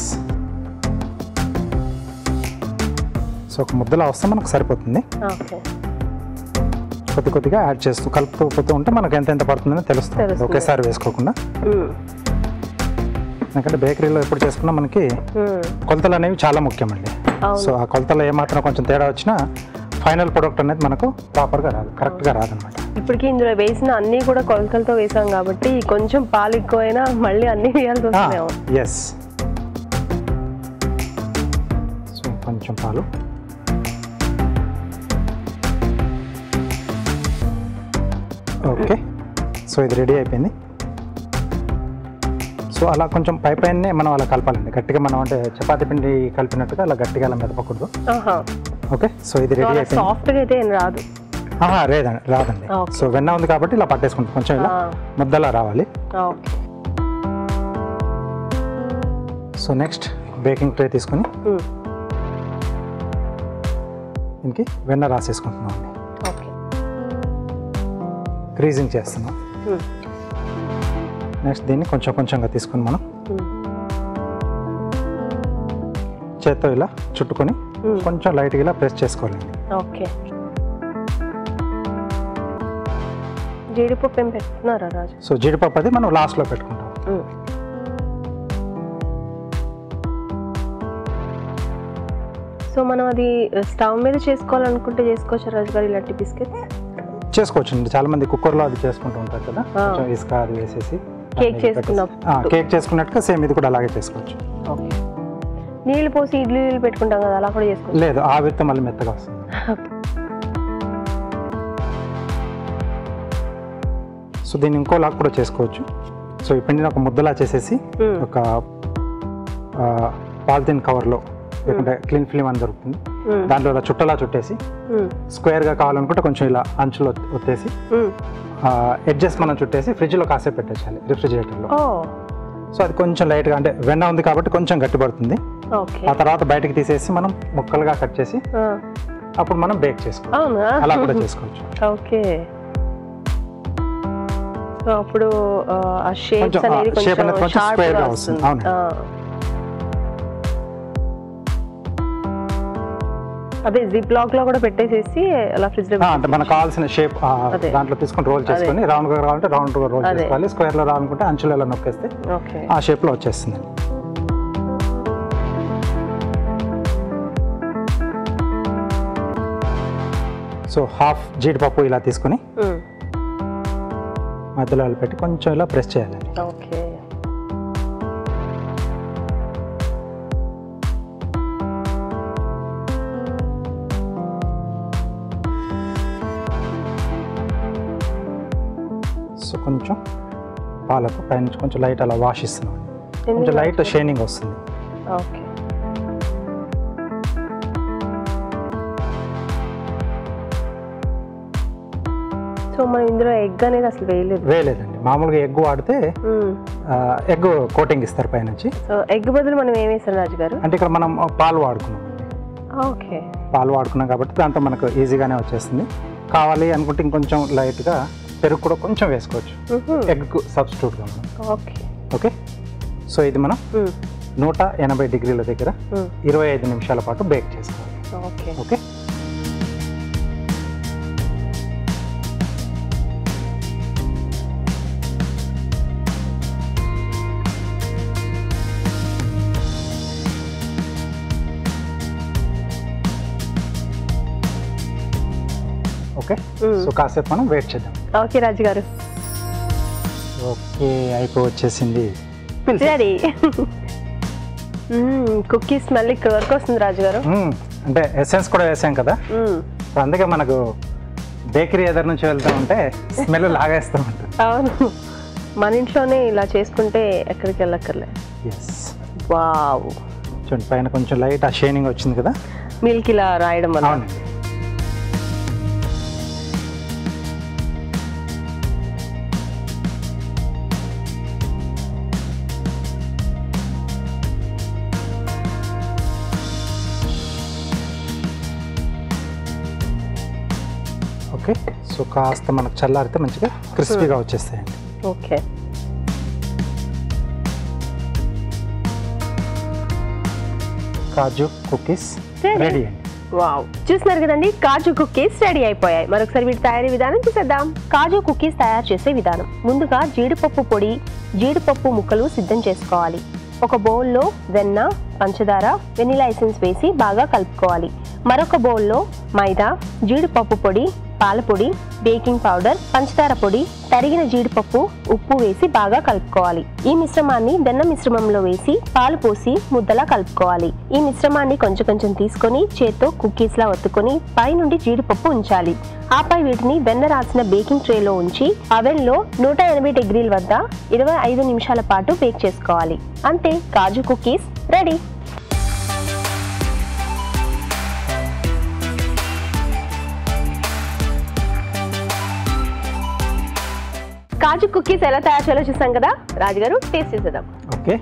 సో ఒక ముద్దలా వస్తే మనకు సరిపోతుంది ఓకే కొద్ది కొద్దిగా యాడ్ చేస్తూ కలుపుతూ పోతూ ఉంటే మనకు ఎంత ఎంత పడుతుందని తెలుస్తుంది తెలుస్తుంది. ఒకేసారి వేసుకోకుండా ఉమ్. ఎందుకంటే బేకరీలో ఎప్పుడు చేసుకున్నా మనకి ఉమ్. కొలతలు అనేవి చాలా ముఖ్యమండి అవును. సో ఆ కొలతలో ఏమాత్రం కొంచెం తేడా వచ్చినా ఫైనల్ ప్రొడక్ట్ అనేది మనకు ప్రాపర్గా రాదు కరెక్ట్గా రాదనమాట ఇప్పటికి ఇందులో వేసిన అన్ని కూడా కొలతలతో వేసాం కాబట్టి కొంచెం పాలు ఎక్కువైనా మళ్ళీ అన్ని వేయాల్సి వస్తున్నాము ఎస్ సో కొంచెం పాలు ఓకే సో ఇది రెడీ అయిపోయింది సో అలా కొంచెం పై పైనే మనం అలా కలపాలండి గట్టిగా మనం అంటే చపాతీ పిండి కలిపినట్టుగా అలా గట్టిగా అలా మెదపకూడదు ఆహా ఓకే సో ఇది రెడీ అయిపోయింది సాఫ్ట్ గా అయితే ఏం రాదు ఆహా, లేదండి రాదండి Okay. సో వెన్న ఉంది కాబట్టి ఇలా పట్టేసుకుంటాం కొంచెం ఇలా ఆ, ముద్దలా రావాలి okay so next baking tray తీసుకొని ఉమ్. దీనికి వెన్న రాసేసుకుంటున్నాం అండి ఓకే క్రీజింగ్ చేస్తున్నాం ఉమ్. నెక్స్ట్ దీన్ని కొంచెం కొంచెంగా తీసుకొని మనం ఉమ్. చేత్తో ఇలా చుట్టుకొని ఉమ్. కొంచెం లైట్గా ఇలా ప్రెస్ చేసుకోవాలండి ఓకే జీడిపప్పు ఏం పెడుతున్నారా రాజు సో జీడిపప్పు అది మనం లాస్ట్లో పెట్టుకుంటాం ఉమ్. సో మనం అది స్టవ్ మీద చేసుకోవాలనుకుంటే చేసుకోవచ్చు రాజు గారు ఇలాంటి బిస్కెట్స్ చేసుకోవచ్చు అండి చాలా మంది కుక్కర్లో అది చేసుకుంటూ ఉంటారు కదా ఆ. కొంచెం ఇసుక అది వేసేసి కేక్ దాన్ని చేసుకున్నప్పుడు. పెట్టేసి- ఆ, కేక్ చేసుకున్నట్టుగా సేమ్ ఇది కూడా అలాగే చేసుకోవచ్చు ఓకే నీళ్ళు పోసి ఇడ్లీ నీళ్ళు పెట్టుకుంటాం కదా అలా కూడా చేసుకోవచ్చు లేదు ఆవిరితో మళ్ళీ మెత్తగా వస్తుంది సో దీన్ని ఇంకోలాగా కూడా చేసుకోవచ్చు సో ఈ పిండిని ఒక ముద్దలా చేసేసి Hmm. ఒక పాలిథిన్ కవర్లో లేకుంటే క్లీన్ ఫిలిం అని దొరుకుతుంది ఉమ్. దాంట్లో ఇలా చుట్టలా చుట్టేసి ఉమ్. స్క్వేర్గా కావాలనుకుంటే కొంచెం ఇలా అంచులో ఒత్తేసి ఉమ్. ఎడ్జెస్ మనం చుట్టేసి ఫ్రిడ్జ్లో కాసేపు పెట్టేసాలి రిఫ్రిజిరేటర్లో ఓ సో అది కొంచెం లైట్గా అంటే వెన్న ఉంది కాబట్టి కొంచెం గట్టిపడుతుంది ఓకే ఆ తర్వాత బయటకి తీసేసి మనం ముక్కలుగా కట్ చేసి ఆ, అప్పుడు మనం బేక్ చేసుకోవచ్చు అవునా అలా కూడా చేసుకోవచ్చు ఓకే సో అప్పుడు ఆ, ఆ షేప్స్ కొంచెం, ఆ, అనేది shape అనేది కొంచెం కొంచెం షార్ప్ square గా గా వస్తుంది వస్తుంది. అవునండి. ఆ. అదే జిప్ లాక్ లో కూడా పెట్టేసేసి అలా ఫ్రిడ్జ్ లో ఆ, అంటే మనకు కావాల్సిన షేప్ అదే. దాంట్లో తీసుకొని రోల్ చేసుకొని రౌండ్ గా కావాలంటే రౌండ్ గా రోల్ అదే. చేసుకోవాలి స్క్వేర్ లో రావాలనుకుంటే అంచులు ఇలా నొక్కేస్తే ఓకే ఆ షేప్ లో వచ్చేస్తుంది సో హాఫ్ జీడిపప్పు ఇలా తీసుకొని ఉమ్. మధ్యలో ఇలా పెట్టి కొంచెం ఇలా ప్రెస్ చేయాలండి ఓకే సో కొంచెం పాలకు పైనుంచి కొంచెం లైట్ అలా వాష్ ఇస్తున్నాం కొంచెం ఎందుకు లైట్ వాష్ షైనింగ్ వస్తుంది ఓకే సో మనం ఇందులో ఎగ్ అనేది అసలు వేయలేదు వేయలేదండి మామూలుగా ఎగ్ వాడితే ఎగ్ కోటింగ్ ఇస్తారు పైనుంచి సో ఎగ్ బదులు మనం ఏం వేసాం రాజు గారు అంటే ఇక్కడ మనం పాలు వాడుకున్నాం ఓకే పాలు వాడుకున్నాం కాబట్టి దాంతో మనకు ఈజీగానే వచ్చేస్తుంది కావాలి అనుకుంటే ఇంకొంచెం లైట్గా పెరుగు కూడా కొంచెం వేసుకోవచ్చు ఎగ్కు సబ్స్టిట్యూట్గా మనం ఓకే ఓకే సో ఇది మనం నూట ఎనభై డిగ్రీల దగ్గర ఇరవై ఐదు నిమిషాల పాటు బేక్ చేసుకోవాలి ఓకే ఓకే ఓకే సో కాసేపు మనం వెయిట్ చేద్దాం ఓకే రాజు గారు ఓకే అయిపో వచ్చేసింది రెడీ కుక్కీ స్మెల్ ఇక్కడ వరకు వస్తుంది రాజు గారు మ్మ్. అంటే ఎసెన్స్ కూడా వేసాం కదా మ్మ్. సో అందుకే మనకు బేకరీ ఎదురు నుంచి వెళ్తూ ఉంటే స్మెల్ లాగేస్తూ ఉంటుంది అవును మన ఇంట్లోనే ఇలా చేసుకుంటే ఎక్కడికి వెళ్ళక్కర్లే ఎస్ వావ్ చూడండి పైన కొంచెం లైట్ ఆ షైనింగ్ వచ్చింది కదా మిల్క్ ఇలా రాయడం వల్ల అవునండి ఓకే సో కాస్త మనకు చల్లారితే మంచిగా క్రిస్పీగా వచ్చేస్తాయండి okay kaju cookies Ready. Ready అండి వావ్ చూస్తున్నారు కదండి కాజు కుకీస్ రెడీ అయిపోయాయి మరొకసారి వీటి తయారీ విధానం చూసేద్దాం కాజు కుకీస్ తయారు చేసే విధానం ముందుగా జీడిపప్పు పొడి జీడిపప్పు ముక్కలు సిద్ధం చేసుకోవాలి ఒక బౌల్లో వెన్న పంచదార వెనిలా ఎసెన్స్ వేసి బాగా కలుపుకోవాలి మరొక బౌల్లో మైదా జీడిపప్పు పొడి పాలపొడి బేకింగ్ పౌడర్ పంచదార పొడి తరిగిన జీడిపప్పు ఉప్పు వేసి బాగా కలుపుకోవాలి ఈ మిశ్రమాన్ని వెన్న మిశ్రమంలో వేసి పాలు పోసి ముద్దలా కలుపుకోవాలి ఈ మిశ్రమాన్ని కొంచెం కొంచెం తీసుకొని చేత్తో కుకీస్ లా ఒత్తుకొని పై నుండి జీడిపప్పు ఉంచాలి ఆపై వీటిని వెన్న రాసిన బేకింగ్ ట్రేలో ఉంచి అవెన్ లో నూట ఎనభై డిగ్రీల వద్ద ఇరవై ఐదు నిమిషాల పాటు బేక్ చేసుకోవాలి అంతే kaju cookies ready kaju cookies ఎలా తయారు చేయాలో చూసాం కదా రాజుగారు టేస్ట్ చేసేద్దాం okay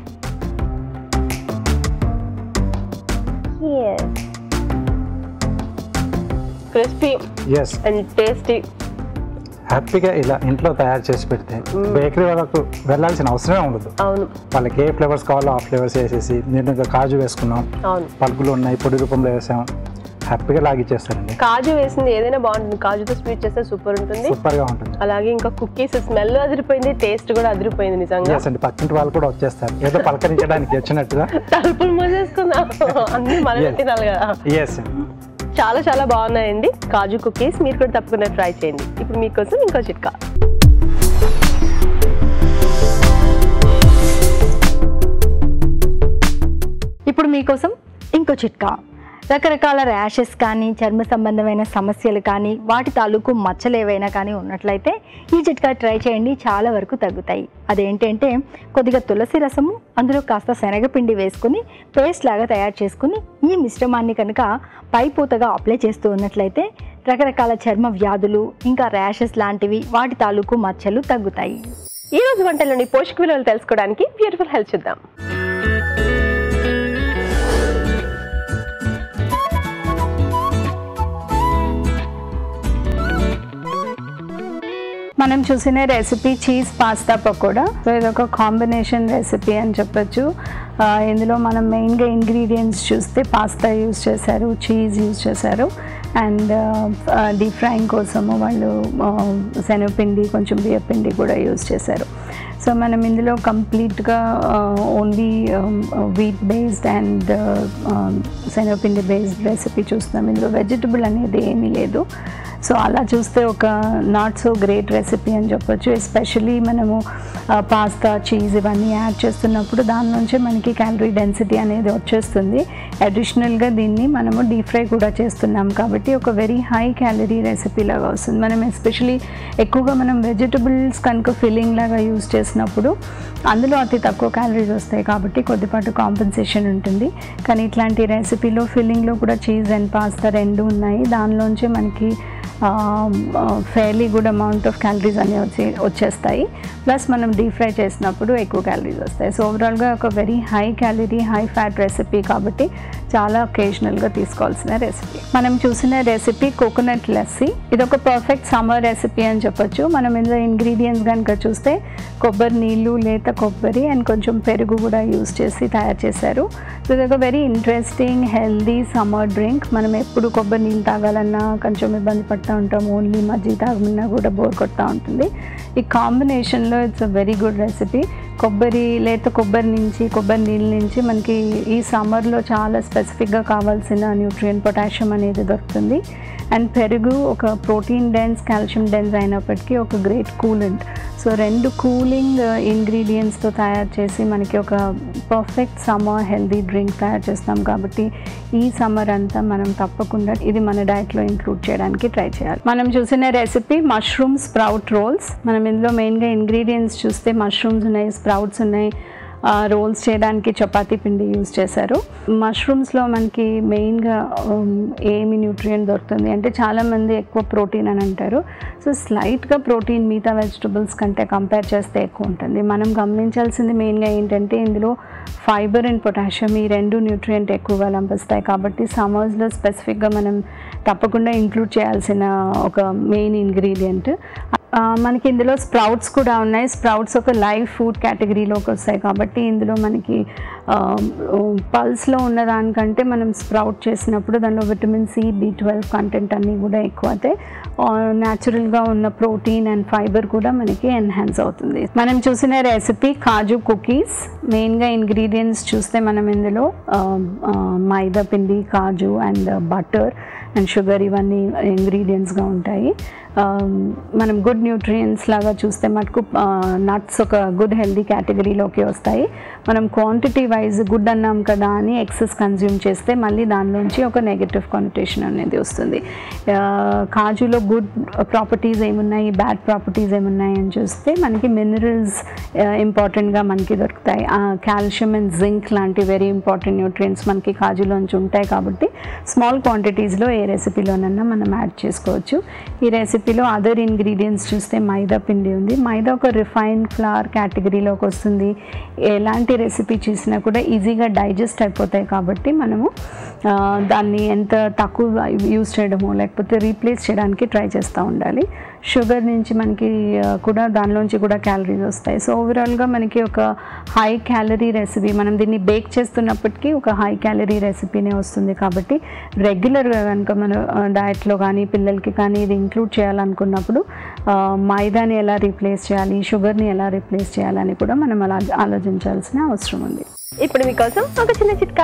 crispy yes and tasty హ్యాపీగా ఇలా ఇంట్లో తయారు చేసి పెడితే బేకరీ వాళ్ళకు వెళ్ళాల్సిన అవసరమే ఉండదు అవును వాళ్ళకి ఏ ఫ్లేవర్స్ కావాలో ఆ ఫ్లేవర్స్ వేసేసి నేను ఇంకా కాజు వేసుకున్నాం అవును పలుకులు ఉన్నాయి పొడి రూపంలో వేసాం హ్యాపీగా లాగిచ్చేస్తారండి కాజు వేసింది ఏదైనా బాగుంటుంది కాజుతో స్వీట్ చేస్తే సూపర్ ఉంటుంది సూపర్గా ఉంటుంది అలాగే ఇంకా కుకీస్ స్మెల్ అదిరిపోయింది టేస్ట్ కూడా అదిరిపోయింది నిజంగా ఎస్ అండి పక్కింటి వాళ్ళు కూడా వచ్చేస్తారు ఏదో పలకరించడానికి వచ్చినట్టుగా తలుపులు మూసేసుకుందాం అన్ని మనమే Yes. తినాలి కదా ఎస్ చాలా చాలా బాగున్నాయండి కాజు కుకీస్ మీరు కూడా తప్పకుండా ట్రై చేయండి ఇప్పుడు మీకోసం ఇంకో చిట్కా ఇప్పుడు మీకోసం ఇంకో చిట్కా రకరకాల ర్యాషెస్ కానీ చర్మ సంబంధమైన సమస్యలు కానీ వాటి తాలూకు మచ్చలు ఏవైనా కానీ ఉన్నట్లయితే ఈ చిట్కా ట్రై చేయండి చాలా వరకు తగ్గుతాయి అదేంటంటే కొద్దిగా తులసి రసము అందులో కాస్త శనగపిండి వేసుకుని పేస్ట్ లాగా తయారు చేసుకుని ఈ మిశ్రమాన్ని కనుక పైపూతగా అప్లై చేస్తూ ఉన్నట్లయితే రకరకాల చర్మ వ్యాధులు ఇంకా ర్యాషెస్ లాంటివి వాటి తాలూకు మచ్చలు తగ్గుతాయి ఈ రోజు వంటలోని పోషక విలువలు తెలుసుకోవడానికి బ్యూటిఫుల్ హెల్త్ చూద్దాం మనం చూసిన recipe cheese pasta pakoda so ఇది ఒక కాంబినేషన్ రెసిపీ అని చెప్పొచ్చు ఆ, ఇందులో మనం మెయిన్గా ఇంగ్రీడియంట్స్ చూస్తే పాస్తా యూజ్ చేశారు చీజ్ యూజ్ చేశారు అండ్ డీప్ ఫ్రైయింగ్ కోసము వాళ్ళు ఆ, శనగపిండి కొంచెం బియ్యపిండి కూడా యూజ్ చేశారు సో మనం ఇందులో కంప్లీట్గా ఓన్లీ వీట్ బేస్డ్ అండ్ శనగపిండి బేస్డ్ రెసిపీ చూస్తున్నాం ఇందులో వెజిటబుల్ అనేది ఏమీ లేదు సో అలా చూస్తే ఒక నాట్ సో గ్రేట్ రెసిపీ అని చెప్పొచ్చు ఎస్పెషలీ మనము పాస్తా చీజ్ ఇవన్నీ యాడ్ చేస్తున్నప్పుడు దాని నుంచి మనకి క్యాలరీ డెన్సిటీ అనేది వచ్చేస్తుంది అడిషనల్గా దీన్ని మనము డీప్ ఫ్రై కూడా చేస్తున్నాం కాబట్టి ఒక వెరీ హై క్యాలరీ రెసిపీ లాగా వస్తుంది మనం ఎస్పెషలీ ఎక్కువగా మనం వెజిటబుల్స్ కనుక ఫిల్లింగ్ లాగా యూస్ చేసినప్పుడు అందులో అతి తక్కువ క్యాలరీస్ వస్తాయి కాబట్టి కొద్దిపాటు కాంపెన్సేషన్ ఉంటుంది కానీ ఇట్లాంటి రెసిపీలో ఫిల్లింగ్లో కూడా చీజ్ అండ్ పాస్తా రెండు ఉన్నాయి దానిలోంచి మనకి fairly good amount of calories అన్నీ వచ్చి వచ్చేస్తాయి ప్లస్ మనం డీప్ ఫ్రై చేసినప్పుడు ఎక్కువ క్యాలరీస్ వస్తాయి సో ఓవరాల్గా ఒక very high calorie high fat recipe కాబట్టి చాలా ఒకేషనల్గా తీసుకోవాల్సిన రెసిపీ మనం చూసిన రెసిపీ కోకోనట్ లస్సీ ఇది ఒక పర్ఫెక్ట్ సమ్మర్ రెసిపీ అని చెప్పొచ్చు మనం ఇందులో ఇంగ్రీడియంట్స్ కనుక చూస్తే కొబ్బరి నీళ్ళు లేత కొబ్బరి అండ్ కొంచెం పెరుగు కూడా యూస్ చేసి తయారు చేశారు సో ఇది ఒక very interesting healthy summer drink మనం ఎప్పుడు కొబ్బరి నీళ్ళు తాగాలన్నా కొంచెం ఇబ్బంది పడుతూ ఉంటాం ఓన్లీ మజ్జిగ తాగమన్నా కూడా బోర్ కొడతా ఉంటుంది ఈ కాంబినేషన్లో it's a very good recipe కొబ్బరి లేత కొబ్బరి నుంచి కొబ్బరి నీళ్ళ నుంచి మనకి ఈ సమ్మర్లో చాలా స్పెసిఫిక్గా కావాల్సిన న్యూట్రియన్ పొటాషియం అనేది దొరుకుతుంది అండ్ పెరుగు ఒక ప్రోటీన్ డెన్స్ కాల్షియం డెన్స్ అయినప్పటికీ ఒక గ్రేట్ కూలెంట్ సో రెండు కూలింగ్ ఇంగ్రీడియంట్స్తో తయారు చేసి మనకి ఒక పర్ఫెక్ట్ సమ్మర్ హెల్దీ డ్రింక్ తయారు చేస్తాం కాబట్టి ఈ సమ్మర్ అంతా మనం తప్పకుండా ఇది మన డైట్లో ఇంక్లూడ్ చేయడానికి ట్రై చేయాలి మనం చూసిన రెసిపీ మష్రూమ్ స్ప్రౌట్ రోల్స్ మనం ఇందులో మెయిన్గా ఇంగ్రీడియంట్స్ చూస్తే మష్రూమ్స్ ఉన్నాయి స్ప్రౌట్స్ ఉన్నాయి రోల్స్ చేయడానికి చపాతీ పిండి యూజ్ చేశారు మష్రూమ్స్లో మనకి మెయిన్గా ఏమి న్యూట్రియంట్ దొరుకుతుంది అంటే చాలామంది ఎక్కువ ప్రోటీన్ అని అంటారు సో స్లైట్గా ప్రోటీన్ మిగతా వెజిటబుల్స్ కంటే కంపేర్ చేస్తే ఎక్కువ ఉంటుంది మనం గమనించాల్సింది మెయిన్గా ఏంటంటే ఇందులో ఫైబర్ అండ్ పొటాషియం ఈ రెండు న్యూట్రియంట్ ఎక్కువగా లభిస్తాయి కాబట్టి సమ్మర్స్లో స్పెసిఫిక్గా మనం తప్పకుండా ఇంక్లూడ్ చేయాల్సిన ఒక మెయిన్ ఇంగ్రీడియంట్ ఆ, మనకి ఇందులో స్ప్రౌట్స్ కూడా ఉన్నాయి స్ప్రౌట్స్ ఒక లైవ్ ఫుడ్ కేటగిరీలోకి వస్తాయి కాబట్టి ఇందులో మనకి పల్స్లో ఉన్న దానికంటే మనం స్ప్రౌట్ చేసినప్పుడు దానిలో vitamin C B twelve content అన్నీ కూడా ఎక్కువ అవుతాయి న్యాచురల్గా ఉన్న ప్రోటీన్ అండ్ ఫైబర్ కూడా మనకి ఎన్హాన్స్ అవుతుంది మనం చూసిన రెసిపీ కాజు కుకీస్ మెయిన్గా ఇంగ్రీడియంట్స్ చూస్తే మనం ఇందులో ఆ, ఆ, మైదా పిండి kaju and butter and sugar ఇవన్నీ ఇంగ్రీడియంట్స్గా ఉంటాయి ఆ, మనం గుడ్ న్యూట్రియంట్స్ లాగా చూస్తే మటుకు నట్స్ ఒక గుడ్ హెల్దీ కేటగిరీలోకి వస్తాయి మనం క్వాంటిటీ వైజ్ గుడ్ అన్నాం కదా అని ఎక్సెస్ కన్జ్యూమ్ చేస్తే మళ్ళీ దానిలోంచి ఒక నెగటివ్ కానిటేషన్ అనేది వస్తుంది ఆ, కాజులో గుడ్ ప్రాపర్టీస్ ఏమున్నాయి బ్యాడ్ ప్రాపర్టీస్ ఏమున్నాయి అని చూస్తే మనకి మినరల్స్ ఇంపార్టెంట్గా మనకి దొరుకుతాయి కాల్షియం అండ్ జింక్ లాంటి వెరీ ఇంపార్టెంట్ న్యూట్రియంట్స్ మనకి కాజులోంచి ఉంటాయి కాబట్టి స్మాల్ క్వాంటిటీస్లో ఏ రెసిపీలోనన్నా మనం యాడ్ చేసుకోవచ్చు ఈ రెసిపీలో అదర్ ఇంగ్రీడియంట్స్ చూస్తే మైదా పిండి ఉంది మైదా ఒక రిఫైన్డ్ ఫ్లవర్ కేటగిరీలోకి వస్తుంది ఎలాంటి రెసిపీ చేసినా కూడా ఈజీగా డైజెస్ట్ అయిపోతాయి కాబట్టి మనము ఆ, దాన్ని ఎంత తక్కువ యూస్ చేయడమో లేకపోతే రీప్లేస్ చేయడానికి ట్రై చేస్తూ ఉండాలి షుగర్ నుంచి మనకి ఆ, కూడా దానిలోంచి కూడా క్యాలరీస్ వస్తాయి సో ఓవరాల్గా మనకి ఒక హై క్యాలరీ రెసిపీ మనం దీన్ని బేక్ చేస్తున్నప్పటికీ ఒక హై క్యాలరీ రెసిపీనే వస్తుంది కాబట్టి రెగ్యులర్గా కనుక మన డయట్లో కానీ పిల్లలకి కానీ ఇది ఇంక్లూడ్ చేయాలనుకున్నప్పుడు ఆ, మైదాని ఎలా రీప్లేస్ చేయాలి షుగర్ని ఎలా రీప్లేస్ చేయాలని కూడా మనం అలా ఆలోచించాల్సిన అవసరం ఉంది ఇప్పుడు మీకోసం ఒక చిన్న చిట్కా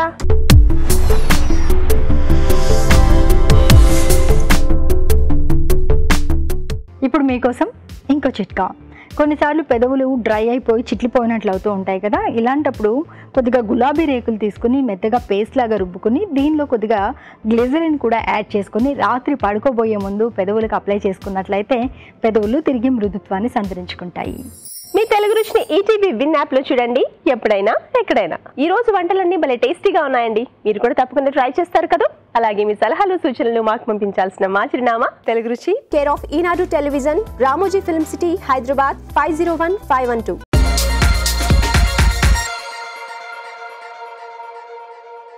ఇప్పుడు మీకోసం ఇంకో చిట్కా కొన్నిసార్లు పెదవులు డ్రై అయిపోయి చిట్లిపోయినట్లు అవుతూ ఉంటాయి కదా ఇలాంటప్పుడు కొద్దిగా గులాబీ రేకులు తీసుకుని మెత్తగా పేస్ట్ లాగా రుబ్బుకుని దీనిలో కొద్దిగా గ్లిజరిన్ కూడా యాడ్ చేసుకుని రాత్రి పడుకోబోయే ముందు పెదవులకు అప్లై చేసుకున్నట్లయితే పెదవులు తిరిగి మృదుత్వాన్ని సంతరించుకుంటాయి మీ తెలుగు రుచిని ఈటీవీ విన్ యాప్ లో చూడండి ఎప్పుడైనా ఎక్కడైనా ఈ రోజు వంటలన్నీ భలే టేస్టీగా ఉన్నాయండి మీరు కూడా తప్పకుండా ట్రై చేస్తారు కదా అలాగే మీ సలహాలు సూచనలు మాకు పంపించాల్సిన మా చిరునామా Telugu Ruchi care of Eenadu television Ramoji film city Hyderabad five zero one five one two